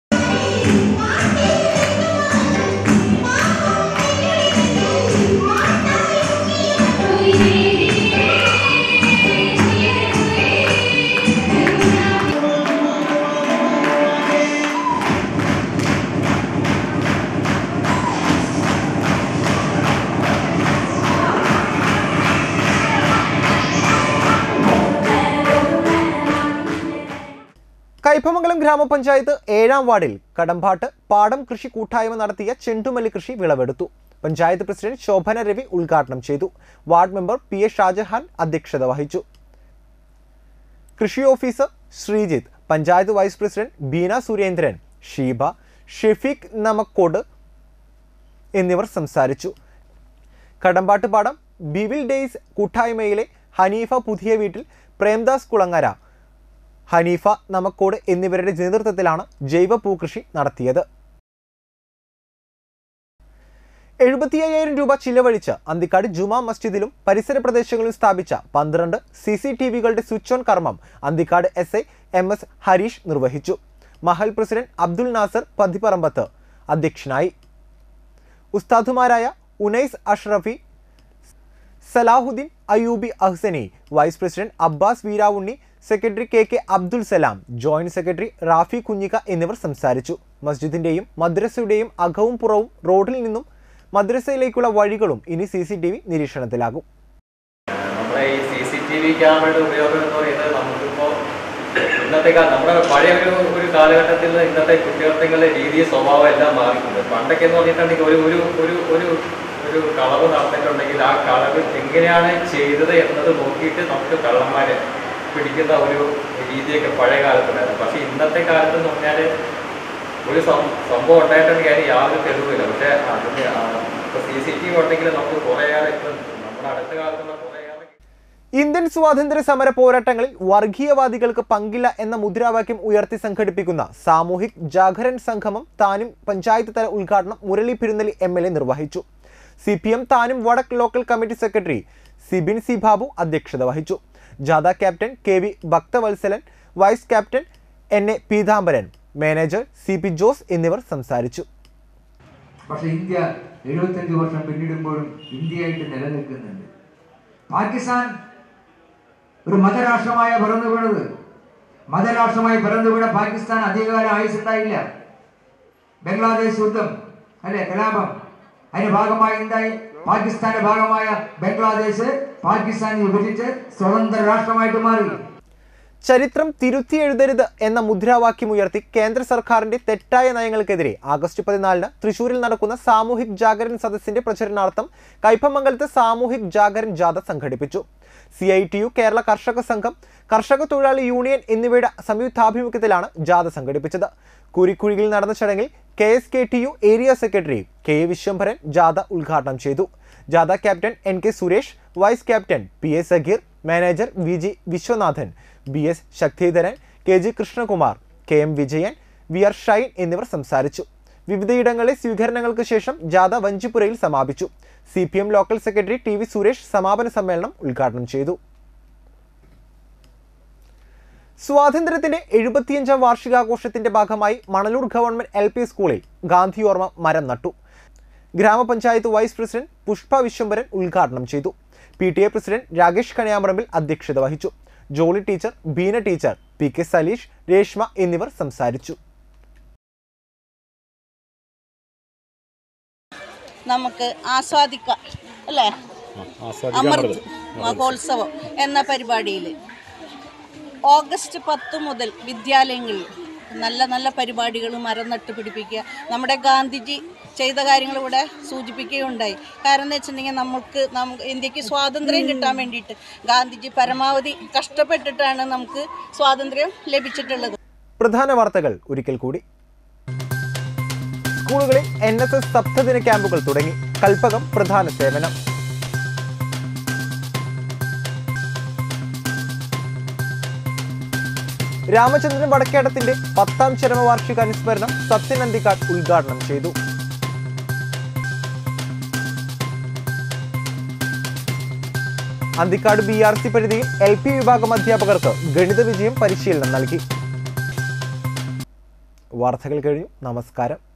കയ്പമംഗലം ഗ്രാമപഞ്ചായത്ത് ഏഴാം വാർഡിൽ കടമ്പാട്ട് പാടം കൃഷി കൂട്ടായ്മ നടത്തിയ ചെണ്ടുമല്ലി കൃഷി വിളവെടുത്തു പഞ്ചായത്ത് പ്രസിഡന്റ് ശോഭന രവി ഉദ്ഘാടനം ചെയ്തു ward member P A Shajahan അധ്യക്ഷത വഹിച്ചു കൃഷി officer Sreejith panchayat vice president Beena Surendran Sheeba Shefeeq Namakkod എന്നിവർ സംസാരിച്ചു കടമ്പാട്ട് പാടം ബിവിൽ ഡേയ്സ് കൂട്ടായ്മയിലെ ഹനീഫ പുതിയ വീട്ടിൽ പ്രേംദാസ് കുളങ്ങര ഹനീഫ നമക്കോട് എന്നിവരുടെ നേതൃത്വത്തിലാണ് ജൈവ പൂക്കൃഷി നടത്തിയത് എഴുപത്തി അയ്യായിരം രൂപ ചിലവഴിച്ച് അന്തിക്കാട് ജുമാ മസ്ജിദിലും പരിസര പ്രദേശങ്ങളിലും സ്ഥാപിച്ച പന്ത്രണ്ട് സി സി ടി വികളുടെ സ്വിച്ച് ഓൺ കർമ്മം Anthikad S I M S Hareesh നിർവഹിച്ചു മഹൽ പ്രസിഡന്റ് അബ്ദുൽ നാസർ പതിപ്പറമ്പത്ത് അധ്യക്ഷനായി ഉസ്താദുമാരായ Unais Ashrafi Salahuddin Ayyubi Ahsani vice president Abbas Veeravunni secretary K K Abdul Salam joint secretary Rafi Kunjikka എന്നിവർ സംസാരിച്ചു മസ്ജിദിന്റെയും മദ്രസയുടെയും അകവും പുറവും റോഡിൽ നിന്നും മദ്രസയിലേക്കുള്ള വഴികളും ഇനി സി സി ടി വി നിരീക്ഷണത്തിലാകും ടി വി ക്യാമറയുടെ ഉപയോഗം എന്ന് പറയുന്നത് നമുക്കിപ്പോൾ ഇന്നത്തെ കാലം നമ്മുടെ പഴയ ഒരു ഒരു കാലഘട്ടത്തിൽ നിന്ന് ഇന്നത്തെ കുറ്റകൃത്യങ്ങളുടെ രീതി സ്വഭാവം എല്ലാം മാറിയിട്ടുണ്ട് പണ്ടൊക്കെ എന്ന് പറഞ്ഞിട്ടുണ്ടെങ്കിൽ ഒരു ഒരു ഒരു ഒരു ഒരു കളവ് നടന്നിട്ടുണ്ടെങ്കിൽ ആ കളവ് എങ്ങനെയാണ് ചെയ്തത് എന്നത് നോക്കിയിട്ട് നമുക്ക് കള്ളന്മാരെ പിടിക്കുന്ന ഒരു രീതിയൊക്കെ പഴയ കാലത്തുണ്ടായിരുന്നു പക്ഷേ ഇന്നത്തെ കാലത്ത് എന്ന് പറഞ്ഞാൽ ഒരു സം- സംഭവം ഉണ്ടായിട്ടുണ്ടെങ്കിൽ അതിന് യാതൊരു തെളിവില്ല പക്ഷേ അതിന് ഇപ്പോൾ സി സി ടി വി ഉണ്ടെങ്കിൽ നമുക്ക് കുറേയേറെ ഇപ്പം നമ്മുടെ അടുത്ത കാലത്തുള്ള കുറേയേറെ ഇന്ത്യൻ സ്വാതന്ത്ര്യ സമര പോരാട്ടങ്ങളിൽ വർഗീയവാദികൾക്ക് പങ്കില്ല എന്ന മുദ്രാവാക്യം ഉയർത്തി സംഘടിപ്പിക്കുന്ന സാമൂഹിക് ജാഗരൺ സംഗമം താനും പഞ്ചായത്ത് തല ഉദ്ഘാടനം Murali Perunelli M L A നിർവഹിച്ചു സി പി എം താനും വടക്ക് local committee secretary Sibin C Babu അധ്യക്ഷത വഹിച്ചു ജാഥ captain K V Bhakthavalsalan vice captain N A Peethambaran manager C P Jose എന്നിവർ സംസാരിച്ചു പക്ഷെ ഇന്ത്യ എഴുപത്തഞ്ച് വർഷം പിന്നിടുമ്പോഴും ഇന്ത്യയായിട്ട് നിലനിൽക്കുന്നുണ്ട് പാകിസ്ഥാൻ ഒരു മതരാഷ്ട്രമായ പിറന്നു വീണത് മതരാഷ്ട്രമായി പിറന്നു വീണ പാകിസ്ഥാൻ അധികകാലം ആയുസുണ്ടായില്ല ബംഗ്ലാദേശ് യുദ്ധം അല്ലെ കലാപം അതിന്റെ ഭാഗമായി എന്തായി പാകിസ്ഥാന്റെ ഭാഗമായ ബംഗ്ലാദേശ് പാകിസ്ഥാൻ വിഭജിച്ച് സ്വതന്ത്ര രാഷ്ട്രമായിട്ട് മാറി ചരിത്രം തിരുത്തി എഴുതരുത് എന്ന മുദ്രാവാക്യം ഉയർത്തി കേന്ദ്ര സർക്കാരിന്റെ തെറ്റായ നയങ്ങൾക്കെതിരെ ആഗസ്റ്റ് പതിനാലിന് തൃശൂരിൽ നടക്കുന്ന സാമൂഹിക് ജാഗരൺ സദസ്സിന്റെ പ്രചരണാർത്ഥം കൈപ്പമംഗലത്ത് സാമൂഹിക് ജാഗരൺ ജാഥ സംഘടിപ്പിച്ചു C I T U Kerala Karshaka Sangham കർഷക തൊഴിലാളി യൂണിയൻ എന്നിവയുടെ സംയുക്താഭിമുഖ്യത്തിലാണ് ജാഥ സംഘടിപ്പിച്ചത് കുരിക്കുഴിയിൽ നടന്ന ചടങ്ങിൽ K S K T U area secretary K A Viswambharan ജാഥ ഉദ്ഘാടനം ചെയ്തു ജാഥ captain N K Suresh vice captain P A Sageer manager V G Viswanathan B S Sakthidharan K G Krishnakumar K M Vijayan V R Shine എന്നിവർ സംസാരിച്ചു വിവിധയിടങ്ങളിലെ സ്വീകരണങ്ങൾക്ക് ശേഷം ജാഥ വഞ്ചിപ്പുരയിൽ സമാപിച്ചു C P M local secretary T V Suresh സമാപന സമ്മേളനം ഉദ്ഘാടനം ചെയ്തു സ്വാതന്ത്ര്യത്തിന്റെ എഴുപത്തിയഞ്ചാം വാർഷികാഘോഷത്തിന്റെ ഭാഗമായി മണലൂർ ഗവൺമെന്റ് എൽ പി സ്കൂളിൽ ഗാന്ധി ഓർമ്മ മരം നട്ടു ഗ്രാമപഞ്ചായത്ത് വൈസ് പ്രസിഡന്റ് പുഷ്പ വിശ്വംഭരൻ ഉദ്ഘാടനം ചെയ്തു P T A president Rakesh Kaniyamparambil അധ്യക്ഷത വഹിച്ചു Jolly teacher Beena teacher P K Saleesh Reshma എന്നിവർ സംസാരിച്ചു നമുക്ക് ആസ്വാദിക്കാം അല്ലേ അമൃത് മഹോത്സവം എന്ന പരിപാടിയിൽ ഓഗസ്റ്റ് പത്ത് മുതൽ വിദ്യാലയങ്ങളിൽ നല്ല നല്ല പരിപാടികൾ മരം നട്ട് പിടിപ്പിക്കുക നമ്മുടെ ഗാന്ധിജി ചെയ്ത കാര്യങ്ങൾ ഇവിടെ സൂചിപ്പിക്കുകയുണ്ടായി കാരണം എന്ന് വെച്ചിട്ടുണ്ടെങ്കിൽ നമുക്ക് നമുക്ക് ഇന്ത്യക്ക് സ്വാതന്ത്ര്യം കിട്ടാൻ വേണ്ടിയിട്ട് ഗാന്ധിജി പരമാവധി കഷ്ടപ്പെട്ടിട്ടാണ് നമുക്ക് സ്വാതന്ത്ര്യം ലഭിച്ചിട്ടുള്ളത് പ്രധാന വാർത്തകൾ ഒരിക്കൽ കൂടി സ്കൂളുകളിൽ എൻ എസ് എസ് സപ്തദിന ക്യാമ്പുകൾ തുടങ്ങി കൽപ്പകം പ്രധാന സേവനം രാമചന്ദ്രൻ വടക്കേടത്തിന്റെ പത്താം ചരമവാർഷിക അനുസ്മരണം സത്യൻ അന്തിക്കാട് ഉദ്ഘാടനം ചെയ്തു അന്തിക്കാട് ബി ആർ സി പരിധിയിൽ എൽ പി വിഭാഗം അധ്യാപകർക്ക് ഗണിത വിജയം പരിശീലനം നൽകി വാർത്തകൾ കഴിഞ്ഞു നമസ്കാരം